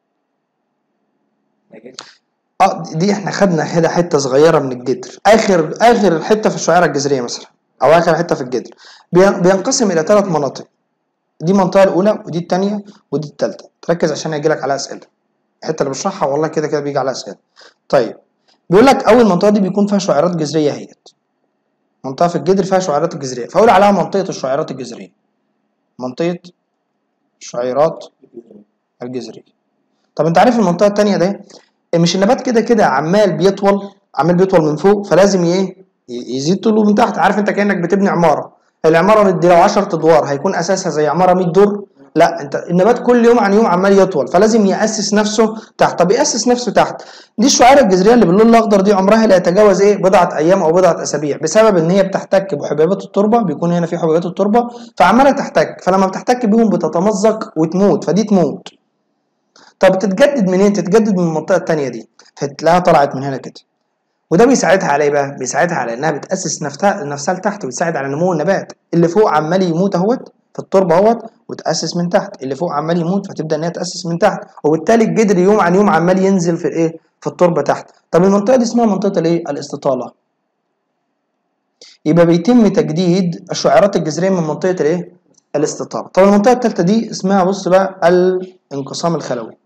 اه دي احنا خدنا كده حته صغيره من الجدر اخر اخر حته في الشعيره الجذريه مثلا او اخر حته في الجدر بين- بينقسم الى ثلاث مناطق دي المنطقه الاولى ودي الثانيه ودي الثالثه تركز عشان هيجي لك على اسئله الحته اللي بشرحها والله كده كده بيجي على اسئله طيب بيقول لك اول منطقه دي بيكون فيها شعيرات جذريه اهيت منطقه في الجدر فيها شعيرات الجذريه فاقول عليها منطقه الشعيرات الجذريه منطقه الشعيرات الجذريه طب انت عارف المنطقه الثانيه ده مش النبات كده كده عمال بيطول عمال بيطول من فوق فلازم ايه ي- يزيد طوله من تحت عارف انت كانك بتبني عماره العماره دي لو 10 ادوار هيكون اساسها زي عماره 100 دور لا انت النبات كل يوم عن يوم عمال يطول فلازم ياسس نفسه تحت طب ياسس نفسه تحت دي الشعيره الجذريه اللي باللون الاخضر دي عمرها لا يتجاوز ايه بضعه ايام او بضعه اسابيع بسبب ان هي بتحتك بحبيبات التربه بيكون هنا في حبيبات التربه فعماله تحتك فلما بتحتك بيهم بتتمزق وتموت فدي تموت طب تتجدد منين تتجدد من المنطقه الثانيه دي فتلاقيها طلعت من هنا كده وده بيساعدها على ايه بقى بيساعدها على انها بتاسس نفسها نفسها لتحت وتساعد على نمو النبات اللي فوق عمال يموت اهوت في التربه اهوت وتاسس من تحت اللي فوق عمال يموت فتبدا ان هي تاسس من تحت وبالتالي الجدر يوم عن يوم عمال ينزل في الايه في التربه تحت طب المنطقه دي اسمها منطقه الايه الاستطاله يبقى بيتم تجديد الشعيرات الجذريه من منطقه الايه الاستطاله طب المنطقه الثالثه دي اسمها بص بقى الانقسام الخلوي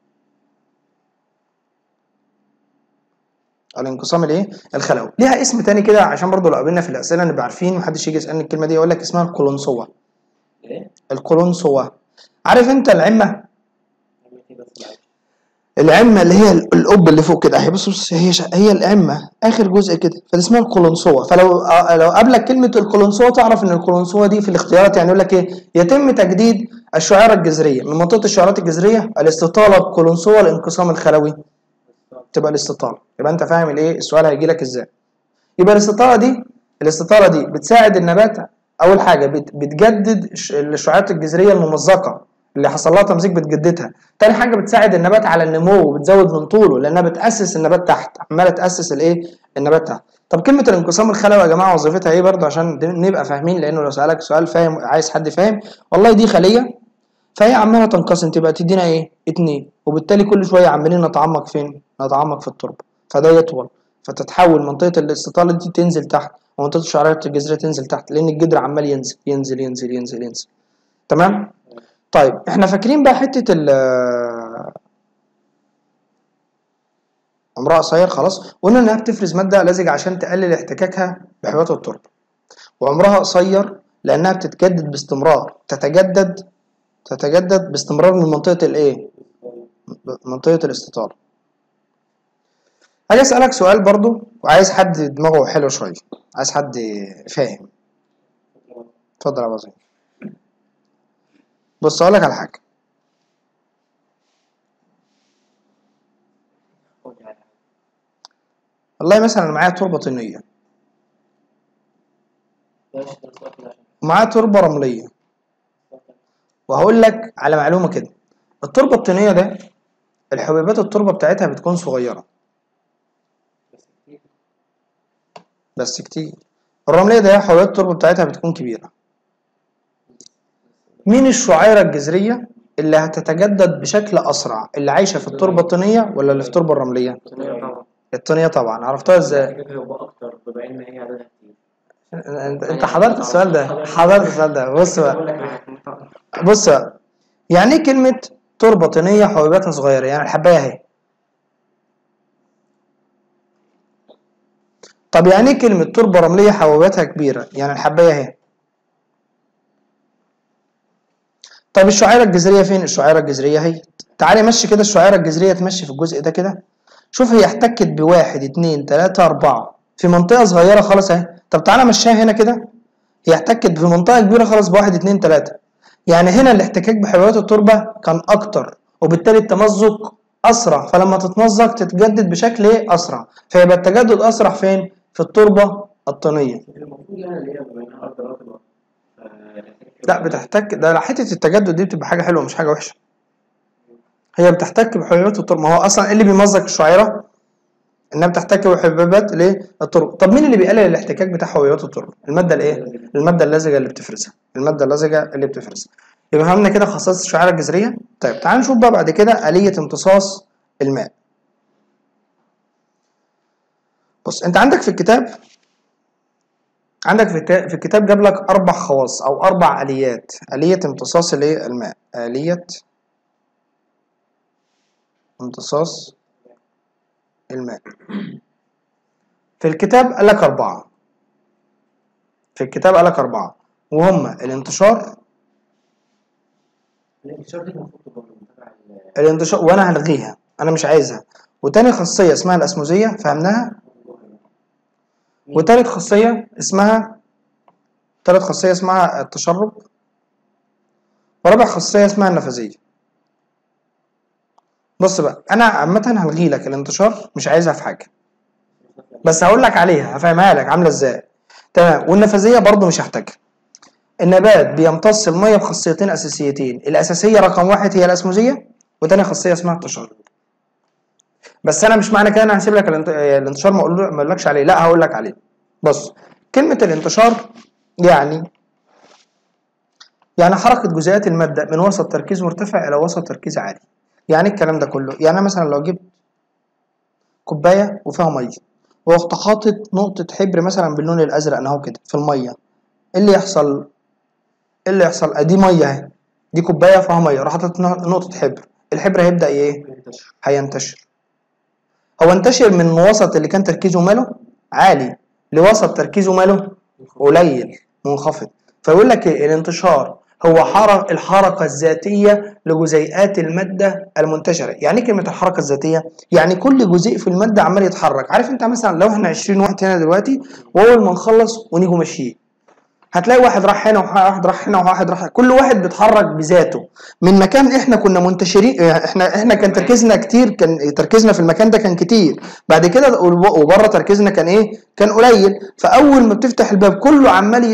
الانقسام الايه الخلوي ليها اسم تاني كده عشان برضو لو قابلنا في الاسئله نبقى عارفين محدش يجي يسالني الكلمه دي يقول لك اسمها القولونسوه ايه؟ القولونسوه عارف انت العمه عملت ايه بس معلش؟ العمه اللي هي القب اللي فوق كده هي بص بص هي ش... هي العمه اخر جزء كده فدي اسمها القولونسوه فلو آه، لو قابلك كلمه القولونسوه تعرف ان القولونسوه دي في الاختيارات يعني يقول لك ايه يتم تجديد الشعيره الجذريه من منطقه الشعيرات الجذريه الاستطاله القولونسوه الانقسام الخلوي تبقى الاستطاله يبقى انت فاهم الايه السؤال هيجي لك ازاي يبقى الاستطاله دي الاستطاله دي بتساعد النبات اول حاجه بت- بتجدد الش- الشعيرات الجذريه الممزقه اللي حصل لها تمزيق بتجددها تاني حاجه بتساعد النبات على النمو وبتزود من طوله لانها بتاسس النبات تحت عماله تاسس الايه النبات تحت طب كلمه الانقسام الخلوي يا جماعه وظيفتها ايه برضه عشان نبقى فاهمين لانه لو سالك سؤال فاهم عايز حد فاهم والله دي خليه فهي عماله تنقسم تبقى تدينا ايه اتنين وبالتالي كل شويه عمالين نتعمق فين نتعمق في التربه فده يطول فتتحول منطقه الاستطاله دي تنزل تحت ومنطقه الشعريه الجذريه تنزل تحت لان الجدر عمال ينزل ينزل ينزل ينزل ينزل تمام طيب احنا فاكرين بقى حته ال عمرها قصير خلاص قلنا انها بتفرز ماده لزجه عشان تقلل احتكاكها بحيوات التربه وعمرها قصير لانها بتتجدد باستمرار تتجدد تتجدد باستمرار من منطقه الايه منطقه الاستطاله عايز اسالك سؤال برضو وعايز حد دماغه حلو شويه عايز حد فاهم اتفضل يا ابو عظيم بص اقول لك على حاجه والله مثلا انا معايا تربه طينيه ومعايا تربه رمليه وهقول لك على معلومه كده التربه الطينيه ده الحبيبات التربه بتاعتها بتكون صغيره بس كتير الرمليه ده حبيبات التربه بتاعتها بتكون كبيره مين الشعيره الجذريه اللي هتتجدد بشكل اسرع اللي عايشه في التربه الطينيه ولا اللي في التربه الرمليه الطينيه طبعا عرفتها ازاي هيبقى اكتر بما ان هي عددها كتير انت انت حضرت السؤال ده حضرت السؤال ده بص بقى بقول لك أنا- بص بقى يعني ايه كلمة تربة طينية حبيباتها صغيرة يعني الحباية اهي طب يعني ايه كلمة تربة رملية حبيباتها كبيرة يعني الحباية اهي طب الشعيرة الجذرية فين الشعيرة الجذرية اهي تعالي مشي كده الشعيرة الجذرية تمشي في الجزء ده كده شوف هي احتكت بواحد اتنين تلاتة أربعة في منطقة صغيرة خالص اهي طب تعالى مشيها هنا كده هي احتكت في منطقة كبيرة خالص بواحد اتنين تلاتة يعني هنا الاحتكاك بحيويات التربة كان أكتر وبالتالي التمزق أسرع فلما تتمزق تتجدد بشكل إيه أسرع فيبقى التجدد أسرع فين؟ في التربة الطينية المفروض يعني اللي هي بما انها ارض رطبه آه، لا بتحتك ده حتة التجدد دي بتبقى حاجة حلوة مش حاجة وحشة هي بتحتك بحيويات التربة ما هو أصلا إيه اللي بيمزق الشعيرة؟ إنها بتحتك بحبيبات الإيه؟ التربة طب مين اللي بيقلل الاحتكاك بتاع حيويات التربة؟ المادة الإيه؟ المادة اللزجة اللي بتفرزها المادة اللزجة اللي بتفرزها يبقى فهمنا كده خصائص الشعيرة الجذرية طيب تعال نشوف بقى بعد كده آلية امتصاص الماء بص انت عندك في الكتاب عندك في التا- في الكتاب جاب لك اربع خواص او اربع اليات اليه امتصاص الايه الماء اليه امتصاص الماء في الكتاب قال لك اربعه في الكتاب قال لك اربعه وهم الانتشار الانتشار دي المفروض تبقى من تبع ال- الانتشار وانا هلغيها انا مش عايزها وتاني خاصيه اسمها الاسموزيه فهمناها وتالت خاصيه اسمها تالت خاصيه اسمها التشرب ورابع خاصيه اسمها النفاذيه بص بقى انا عامه هلغي لك الانتشار مش عايزها في حاجه بس هقول لك عليها هفهمها لك عامله ازاي تمام والنفاذيه برضو مش هحتاجها النبات بيمتص الميه بخاصيتين اساسيتين الاساسيه رقم واحد هي الاسموزيه وتاني خاصيه اسمها التشرب بس انا مش معنى كده انا هسيب لك الانت- الانتشار ما اقول ما اقولكش عليه لا هقول لك عليه بص كلمه الانتشار يعني يعني حركه جزيئات الماده من وسط تركيز مرتفع الى وسط تركيز عالي يعني إيه الكلام ده كله يعني أنا مثلا لو جبت كوبايه وفيها ميه ورحت حاطط نقطه حبر مثلا باللون الازرق اهو كده في الميه ايه اللي يحصل ايه اللي يحصل ادي ميه اهي دي كوبايه فيها ميه راح حاطط نقطه حبر الحبر هيبدا ايه ينتشر هينتشر هو انتشر من وسط اللي كان تركيزه ماله عالي لوسط تركيزه ماله قليل منخفض فيقول لك إيه؟ الانتشار هو حرك الحركة الذاتية لجزيئات المادة المنتشرة يعني ايه كلمة الحركة الذاتية يعني كل جزيء في المادة عمال يتحرك عارف انت مثلا لو احنا 20 واحد هنا دلوقتي واول ما نخلص ونيجوا ماشيين هتلاقي واحد راح هنا وواحد راح هنا وواحد راح كل واحد بيتحرك بذاته من مكان احنا كنا منتشرين احنا احنا كان تركيزنا كتير كان تركيزنا في المكان ده كان كتير بعد كده وبره تركيزنا كان ايه كان قليل فاول ما بتفتح الباب كله عمال ايه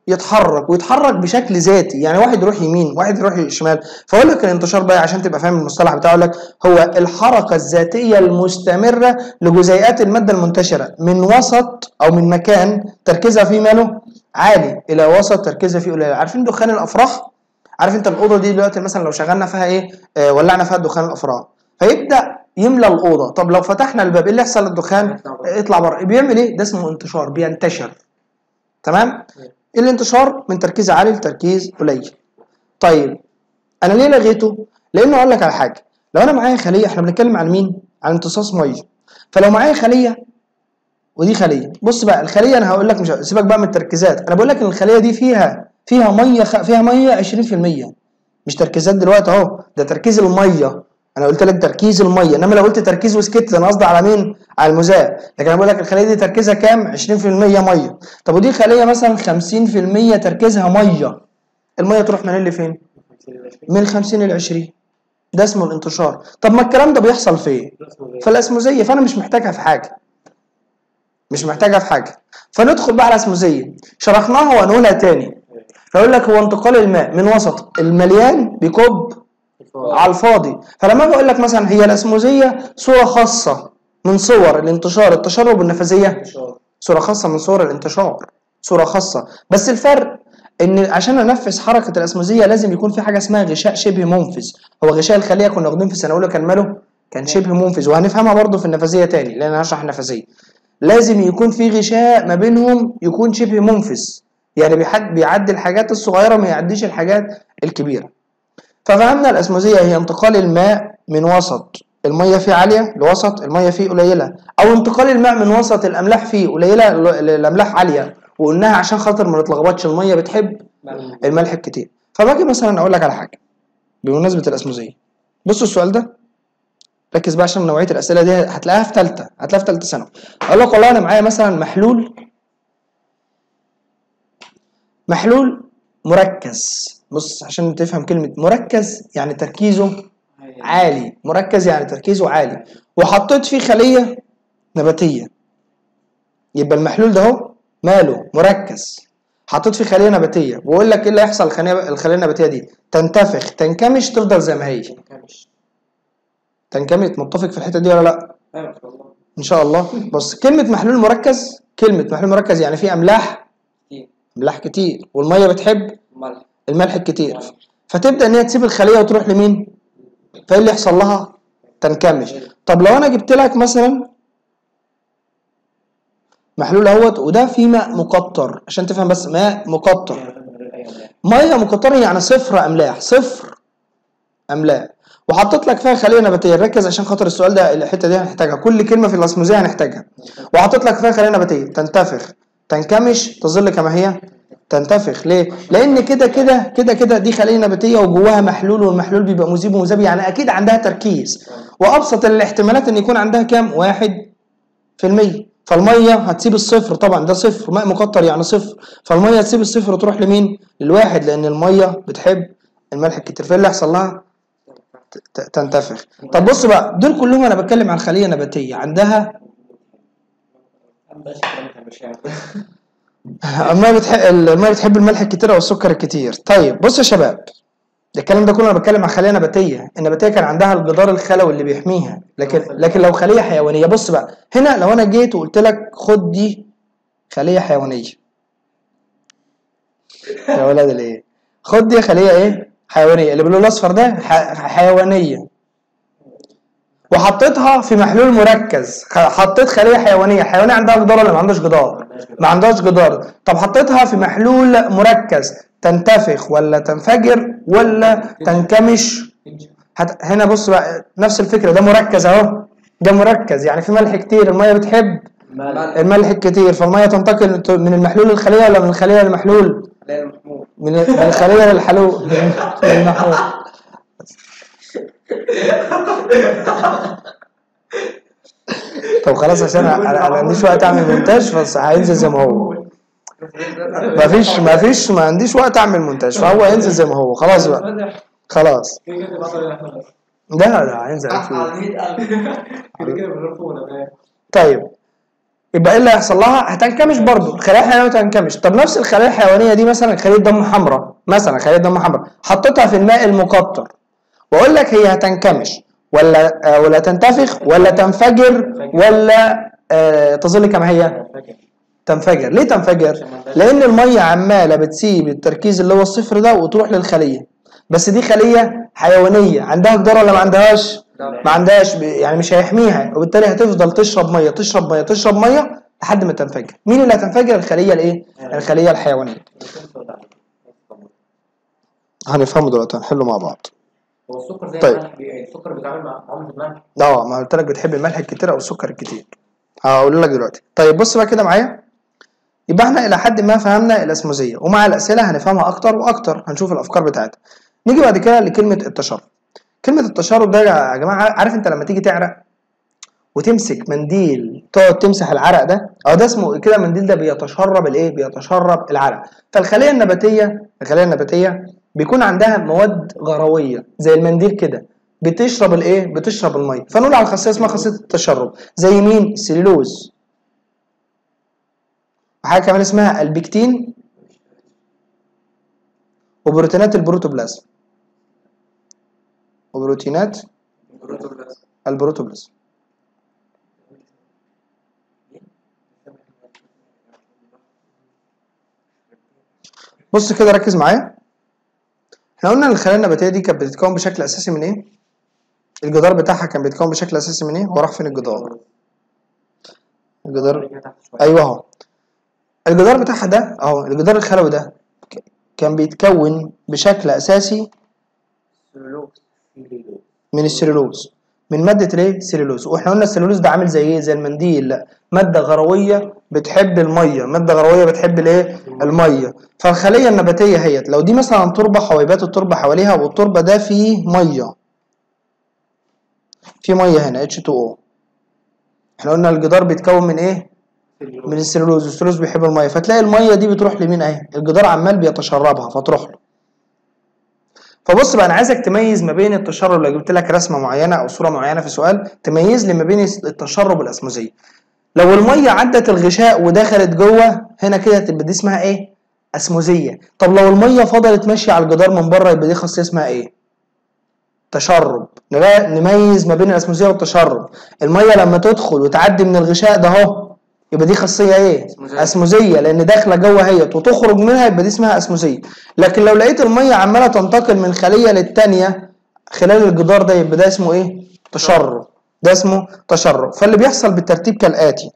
يتحرك ويتحرك بشكل ذاتي يعني واحد يروح يمين واحد يروح شمال فاقول لك الانتشار بقى عشان تبقى فاهم المصطلح بتاعه أقول لك هو الحركه الذاتيه المستمره لجزيئات الماده المنتشره من وسط او من مكان تركيزها فيه ماله عالي الى وسط تركيزها فيه قليل عارفين دخان الافراح عارف انت الاوضه دي دلوقتي مثلا لو شغلنا فيها ايه آه ولعنا فيها دخان الافراح فيبدا يملى الاوضه طب لو فتحنا الباب ايه اللي يحصل للدخان يطلع بره بيعمل ايه ده اسمه انتشار بينتشر تمام الانتشار من تركيز عالي لتركيز قليل طيب انا ليه لغيته لانه اقول لك على حاجه لو انا معايا خليه احنا بنتكلم عن مين عن امتصاص ميه فلو معايا خليه ودي خليه بص بقى الخليه انا هقول لك مش سيبك بقى من التركيزات انا بقول لك ان الخليه دي فيها فيها ميه خ... فيها ميه 20% مش تركيزات دلوقتي اهو ده تركيز الميه انا قلت لك تركيز الميه انما لو قلت تركيز وسكت انا قصدي على مين على المذاب لكن انا بقول لك الخليه دي تركيزها كام 20% ميه طب ودي خليه مثلا 50% تركيزها ميه الميه تروح من اللي فين من 50 ل 20 ده اسمه الانتشار طب ما الكلام ده بيحصل فين في الاسموزيه فانا مش محتاجها في حاجه مش محتاجها في حاجه فندخل بقى على الاسموزيه شرحناها وهنقولها تاني فيقول لك هو انتقال الماء من وسط المليان بكب على الفاضي فلما اجي اقول لك مثلا هي الاسموزيه صوره خاصه من صور الانتشار التشرب والنفاذيه صوره خاصه من صور الانتشار صوره خاصه بس الفرق ان عشان انفذ حركه الاسموزيه لازم يكون في حاجه اسمها غشاء شبه منفذ هو غشاء الخليه كنا واخدين في السنه الاولى كان ماله كان شبه منفذ وهنفهمها برضو في النفاذيه تاني لان انا هشرح النفاذيه لازم يكون في غشاء ما بينهم يكون شبه منفذ يعني بيحد بيعدي الحاجات الصغيره ما يعديش الحاجات الكبيره ففهمنا الاسموزيه هي انتقال الماء من وسط الميه فيه عاليه لوسط الميه فيه قليله او انتقال الماء من وسط الاملاح فيه قليله ل- الاملاح عاليه وقلناها عشان خاطر ما نتلخبطش الميه بتحب الملح الكتير فباجي مثلا اقول لك على حاجه بمناسبه الاسموزيه بص السؤال ده ركز بقى عشان نوعيه الاسئله دي هتلاقيها في ثالثه هتلاقيها في ثالثه ثانوي اقول لك والله انا معايا مثلا محلول محلول مركز بص عشان تفهم كلمه مركز يعني تركيزه عالي مركز يعني تركيزه عالي وحطيت فيه خليه نباتيه يبقى المحلول ده اهو ماله مركز حطيت فيه خليه نباتيه واقول لك ايه اللي هيحصل الخليه الخليه النباتيه دي تنتفخ تنكمش تفضل زي ما هي تنكمش متفق في الحته دي ولا لا ان شاء الله بص كلمه محلول مركز كلمه محلول مركز يعني فيه املاح املاح كتير والميه بتحب الملح الكتير فتبدا ان هي تسيب الخليه وتروح لمين فايه اللي يحصل لها تنكمش طب لو انا جبت لك مثلا محلول اهوت وده فيه ماء مقطر عشان تفهم بس ماء مقطر ميه مقطره يعني صفر املاح صفر املاح وحطيت لك فيها خليه نباتيه ركز عشان خاطر السؤال ده الحته دي هنحتاجها كل كلمه في الاسموزيه هنحتاجها وحطيت لك فيها خليه نباتيه تنتفخ تنكمش تظل كما هي تنتفخ ليه؟ لان كده كده كده كده دي خليه نباتيه وجواها محلول والمحلول بيبقى مذيب ومذاب يعني اكيد عندها تركيز وابسط الاحتمالات ان يكون عندها كام؟ واحد في المية فالميه هتسيب الصفر طبعا ده صفر ماء مقطر يعني صفر فالميه هتسيب الصفر وتروح لمين؟ للواحد لان الميه بتحب الملح الكتير فايه اللي هيحصل لها؟ ت- تنتفخ طب بص بقى دول كلهم انا بتكلم عن خليه نباتيه عندها الميه بتحب الميه بتحب الملح الكتير او السكر الكتير طيب بص يا شباب ده الكلام ده كله انا بتكلم عن خليه نباتيه النباتيه كان عندها الجدار الخلوي اللي بيحميها لكن لكن لو خليه حيوانيه بص بقى هنا لو انا جيت وقلت لك خد دي خليه حيوانيه يا ولاد الايه خد دي خليه ايه حيوانيه اللي باللون الاصفر ده ح- حيوانيه وحطيتها في محلول مركز خ- حطيت خليه حيوانيه حيوانيه عندها جدار ولا ما عندهاش جدار ما عندهاش جدار طب حطيتها في محلول مركز تنتفخ ولا تنفجر ولا تنكمش هت... هنا بص بقى نفس الفكره ده مركز اهو ده مركز يعني في ملح كتير الميه بتحب الملح الكتير فالميه تنتقل من المحلول للخليه ولا من الخليه للمحلول من من الخليه للحلول للمحلول طب خلاص عشان انا أنا ما عنديش وقت اعمل مونتاج بس هينزل زي ما هو ما فيش ما فيش ما عنديش وقت اعمل مونتاج فهو هينزل زي ما هو خلاص بقى خلاص ده ده هينزل أكيد. طيب يبقى ايه اللي هيحصل لها هتنكمش برضه الخلايا الحيوانيه تنكمش طب نفس الخلايا الحيوانيه دي مثلا خليه دم حمراء مثلا خليه دم حمراء حطيتها في الماء المقطر واقول لك هي هتنكمش ولا آه ولا تنتفخ ولا تنفجر ولا آه تظل كما هي فاكر تنفجر ليه تنفجر لان الميه عماله بتسيب التركيز اللي هو الصفر ده وتروح للخليه بس دي خليه حيوانيه عندها جدار ولا ما عندهاش ما عندهاش ب- يعني مش هيحميها وبالتالي هتفضل تشرب ميه تشرب ميه تشرب ميه لحد ما تنفجر مين اللي هتنفجر الخليه الايه الخليه الحيوانيه هنفهمه دلوقتي هنحله مع بعض هو السكر زي طيب. الملح بي- السكر بيتعامل مع عملة الملح اه ما قلت لك بتحب الملح الكتير او السكر الكتير هقول لك دلوقتي طيب بص بقى كده معايا يبقى احنا الى حد ما فهمنا الاسموزيه ومع الاسئله هنفهمها اكتر واكتر هنشوف الافكار بتاعتها نيجي بعد كده لكلمه التشرب كلمه التشرب ده يا جماعه عارف انت لما تيجي تعرق وتمسك منديل تقعد تمسح العرق ده اه ده اسمه كده المنديل ده بيتشرب الايه بيتشرب العرق فالخليه النباتيه الخليه النباتيه بيكون عندها مواد غرويه زي المنديل كده بتشرب الايه بتشرب الميه فنقول على خاصيه اسمها خاصيه التشرب زي مين السليلوز وحاجه كمان اسمها البكتين وبروتينات البروتوبلازم وبروتينات البروتوبلازم بص كده ركز معايا احنا قلنا ان الخلايا النباتيه دي كانت بتتكون بشكل اساسي من ايه الجدار بتاعها كان بيتكون بشكل اساسي من ايه هو راح فين الجدار الجدار ايوه اهو الجدار بتاعها ده اهو الجدار الخلوي ده ك- كان بيتكون بشكل اساسي من السليلوز من ماده الايه السليلوز واحنا قلنا السليلوز ده عامل زي ايه زي المنديل لا ماده غرويه بتحب الميه ماده غرويه بتحب الايه الميه فالخليه النباتيه هيت لو دي مثلا تربه حويبات التربه حواليها والتربه ده فيه ميه في ميه هنا H2O احنا قلنا الجدار بيتكون من ايه من السلولوز السلولوز بيحب الميه فتلاقي الميه دي بتروح لمين اهي الجدار عمال بيتشربها فتروح له فبص بقى انا عايزك تميز ما بين التشرب لو جبت لك رسمه معينه او صوره معينه في سؤال تميز لي ما بين التشرب والاسموزيه لو الميه عدت الغشاء ودخلت جوه هنا كده تبقى دي اسمها ايه اسموزيه طب لو الميه فضلت ماشيه على الجدار من بره يبقى دي خاصيه اسمها ايه تشرب نبقى نميز ما بين الاسموزيه والتشرب الميه لما تدخل وتعدي من الغشاء ده اهو يبقى دي خاصيه ايه أسموزية. اسموزيه لان داخله جوه هيت وتخرج منها يبقى دي اسمها اسموزيه لكن لو لقيت الميه عماله تنتقل من خليه للتانيه خلال الجدار ده يبقى ده اسمه ايه تشرب ده اسمه تشرب فاللي بيحصل بالترتيب كالاتي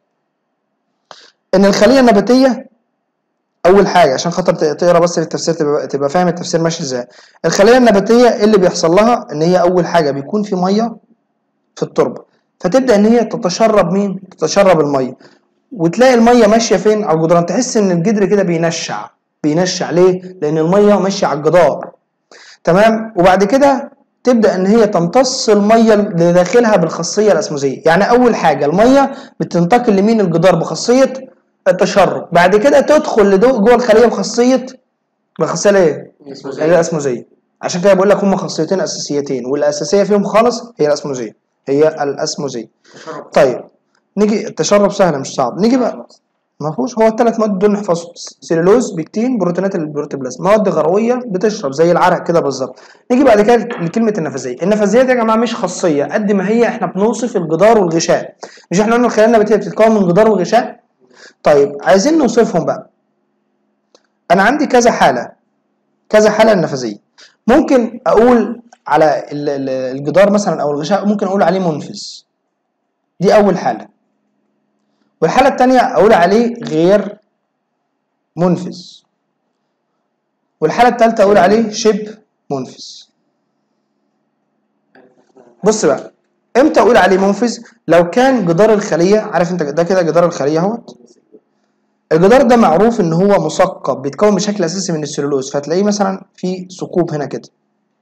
ان الخليه النباتيه اول حاجه عشان خاطر ت- تقرا بس التفسير تبقى, تبقى فاهم التفسير ماشي ازاي الخليه النباتيه إيه اللي بيحصل لها ان هي اول حاجه بيكون في ميه في التربه فتبدا ان هي تتشرب مين تتشرب الميه وتلاقي الميه ماشيه فين على الجدران تحس ان الجدر كده بينشع بينشع ليه لان الميه ماشيه على الجدار تمام وبعد كده تبدا ان هي تمتص الميه اللي داخلها بالخاصيه الاسموزيه يعني اول حاجه الميه بتنتقل لمين الجدار بخاصيه التشرب بعد كده تدخل لدو- جوه الخليه بخاصيه بخاصيه ايه هي الاسموزيه عشان كده بقول لك هم خاصيتين اساسيتين والاساسيه فيهم خالص هي الاسموزيه هي الاسموزيه طيب نيجي التشرب سهل مش صعب نيجي بقى ما فيهوش هو الثلاث مواد دول نحفظهم سيلولوز بكتين بروتينات البروتوبلازم مواد غرويه بتشرب زي العرق كده بالظبط نيجي بعد كده لكلمه النفاذيه النفاذيه دي يا جماعه مش خاصيه قد ما هي احنا بنوصف الجدار والغشاء مش احنا قلنا الخلايا النباتيه بتتكون من جدار وغشاء طيب عايزين نوصفهم بقى انا عندي كذا حاله كذا حاله النفاذيه ممكن اقول على ال- ال- الجدار مثلا او الغشاء ممكن اقول عليه منفذ دي اول حاله والحاله الثانيه اقول عليه غير منفذ والحاله الثالثه اقول عليه شبه منفذ بص بقى امتى اقول عليه منفذ لو كان جدار الخليه عارف انت ده كده جدار الخليه اهوت الجدار ده معروف ان هو مثقب بيتكون بشكل اساسي من السلولوز فتلاقيه مثلا في ثقوب هنا كده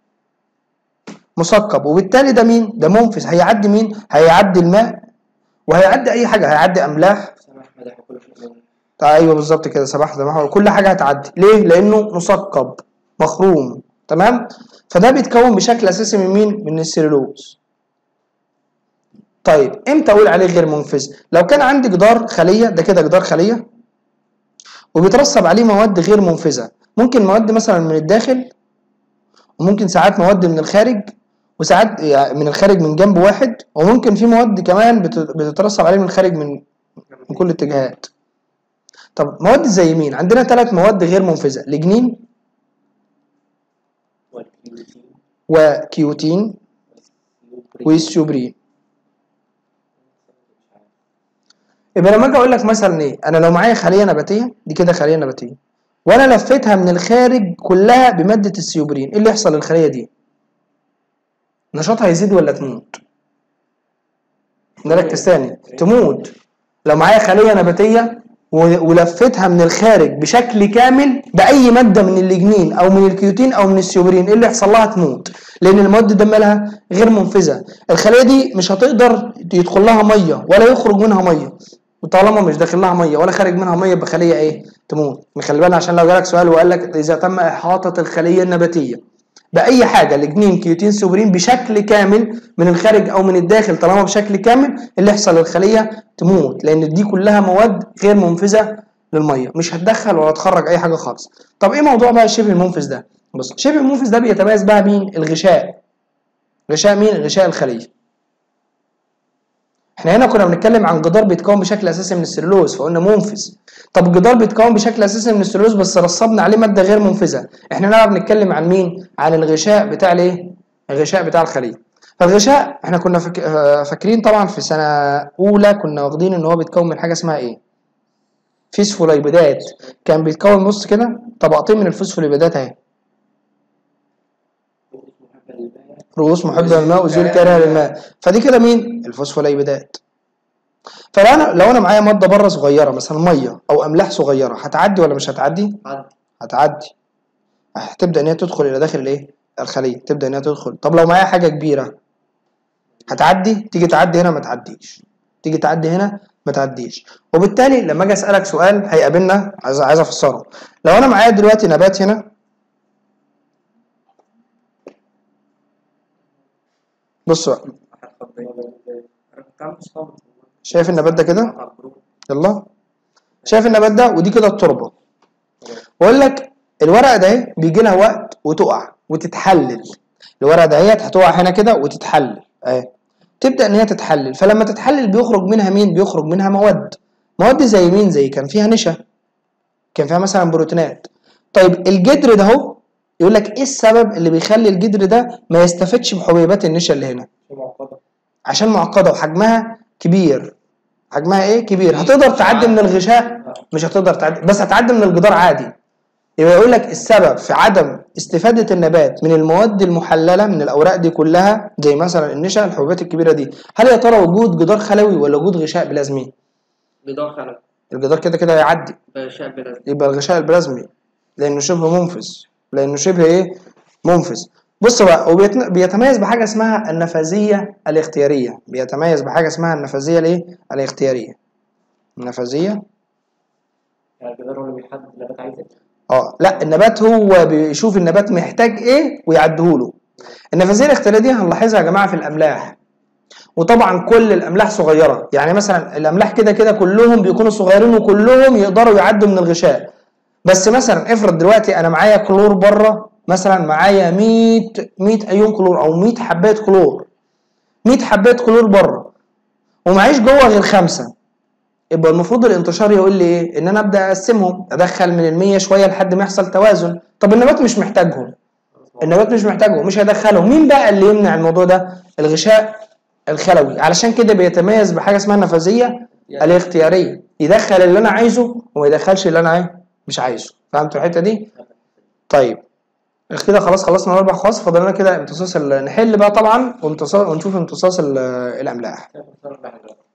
مثقب وبالتالي ده مين ده منفذ هيعدي مين هيعدي الماء وهيعدي اي حاجه هيعدي املاح ايوه بالظبط كده سباح سباح كل حاجه هتعدي ليه لانه مثقب مخروم تمام فده بيتكون بشكل اساسي من مين من السلولوز طيب امتى اقول عليه غير منفذ لو كان عندي جدار خليه ده كده جدار خليه وبيترسب عليه مواد غير منفذه ممكن مواد مثلا من الداخل وممكن ساعات مواد من الخارج وساعات يعني من الخارج من جنب واحد وممكن في مواد كمان بت- بتترسب عليه من الخارج من من كل الاتجاهات طب مواد زي مين عندنا ثلاث مواد غير منفذه لجنين والكيوتين وكيوتين والسيوبرين يبقى لما اجي اقول لك مثلا ايه انا لو معايا خليه نباتيه دي كده خليه نباتيه وانا لفيتها من الخارج كلها بماده السيوبرين ايه اللي يحصل للخليه دي نشاطها يزيد ولا تموت نركز تاني تموت لو معايا خليه نباتيه و- ولفيتها من الخارج بشكل كامل باي ماده من الليجنين او من الكيوتين او من السيوبرين ايه اللي يحصل لها تموت لان المواد ده مالها غير منفذه الخليه دي مش هتقدر يدخل لها ميه ولا يخرج منها ميه وطالما مش داخل لها ميه ولا خارج منها ميه يبقى خليه ايه تموت نخلي بالنا عشان لو جالك سؤال وقال لك اذا تم احاطه الخليه النباتيه باي حاجه لجنين كيوتين سوبرين بشكل كامل من الخارج او من الداخل طالما بشكل كامل اللي يحصل للخليه تموت لان دي كلها مواد غير منفذه للميه مش هتدخل ولا تخرج اي حاجه خالص طب ايه موضوع بقى الشبه المنفذ ده بص شبه المنفذ ده بيتميز بقى مين الغشاء غشاء مين غشاء الخليه احنا هنا كنا بنتكلم عن جدار بيتكون بشكل اساسي من السلولوز فقلنا منفذ طب الجدار بيتكون بشكل اساسي من السلولوز بس رصبنا عليه ماده غير منفذه احنا هنا بقى بنتكلم عن مين عن الغشاء بتاع الايه الغشاء بتاع الخليه فالغشاء احنا كنا فك... آه، فاكرين طبعا في سنه اولى كنا واخدين ان هو بيتكون من حاجه اسمها ايه فيسفولايبيدات كان بيتكون نص كده طبقتين من الفوسفوليبيدات اهي رؤوس محبة للماء وزيل كارهة للماء فدي كده مين الفوسفوليبيدات فلو انا لو انا معايا ماده بره صغيره مثلا ميه او املاح صغيره هتعدي ولا مش هتعدي عدي هتعدي هتبدا ان هي تدخل الى داخل الايه الخليه تبدا ان هي تدخل طب لو معايا حاجه كبيره هتعدي تيجي تعدي هنا ما تعديش تيجي تعدي هنا ما تعديش وبالتالي لما اجي اسالك سؤال هيقابلنا عايز عايز افسره لو انا معايا دلوقتي نبات هنا بص بقى شايف النبات ده كده يلا شايف النبات ده ودي كده التربه واقول لك الورقه ده اهي بيجي لها وقت وتقع وتتحلل الورقه دهيت هتقع هنا كده وتتحلل اهي تبدا ان هي تتحلل فلما تتحلل بيخرج منها مين بيخرج منها مواد مواد زي مين زي كان فيها نشا كان فيها مثلا بروتينات طيب الجدر ده اهو يقول لك ايه السبب اللي بيخلي الجدر ده ما يستفدش بحبيبات النشا اللي هنا عشان معقده وحجمها كبير حجمها ايه كبير هتقدر تعدي من الغشاء مش هتقدر تعدي بس هتعدي من الجدار عادي يبقى يقول لك السبب في عدم استفادة النبات من المواد المحللة من الأوراق دي كلها زي مثلا النشا الحبوبات الكبيرة دي هل يا ترى وجود جدار خلوي ولا وجود غشاء بلازمي؟ جدار خلق الجدار كده كده هيعدي غشاء بلازم يبقى الغشاء البلازمي لأنه شبه منفذ لأنه شبه إيه؟ منفذ بص بقى وبيتميز بحاجة اسمها النفاذية الاختيارية بيتميز بحاجة اسمها النفاذية الإيه؟ الاختيارية النفاذية يعني الجدار هو اللي بيحدد النبات عايز ايه اه لا النبات هو بيشوف النبات محتاج ايه ويعدهوله النفاذيه الاختياريه دي هنلاحظها يا جماعه في الاملاح وطبعا كل الاملاح صغيره يعني مثلا الاملاح كده كده كلهم بيكونوا صغيرين وكلهم يقدروا يعدوا من الغشاء بس مثلا افرض دلوقتي انا معايا كلور بره مثلا معايا 100 100 ايون كلور او 100 حبايه كلور 100 حبايه كلور بره ومعيش جوه غير خمسه يبقى المفروض الانتشار يقول لي ايه ان انا ابدا اقسمهم ادخل من المية شويه لحد ما يحصل توازن طب النبات مش محتاجهم النبات مش محتاجهم مش هيدخلهم مين بقى اللي يمنع الموضوع ده الغشاء الخلوي علشان كده بيتميز بحاجه اسمها النفاذيه الاختياريه يدخل اللي انا عايزه وما يدخلش اللي انا ايه مش عايزه فهمت الحته دي طيب كده خلاص خلصنا الاربع خواص فاضل لنا كده امتصاص ال- نحل بقى طبعا وامتصاص ونشوف امتصاص ال- الاملاح كيف نصرف بقى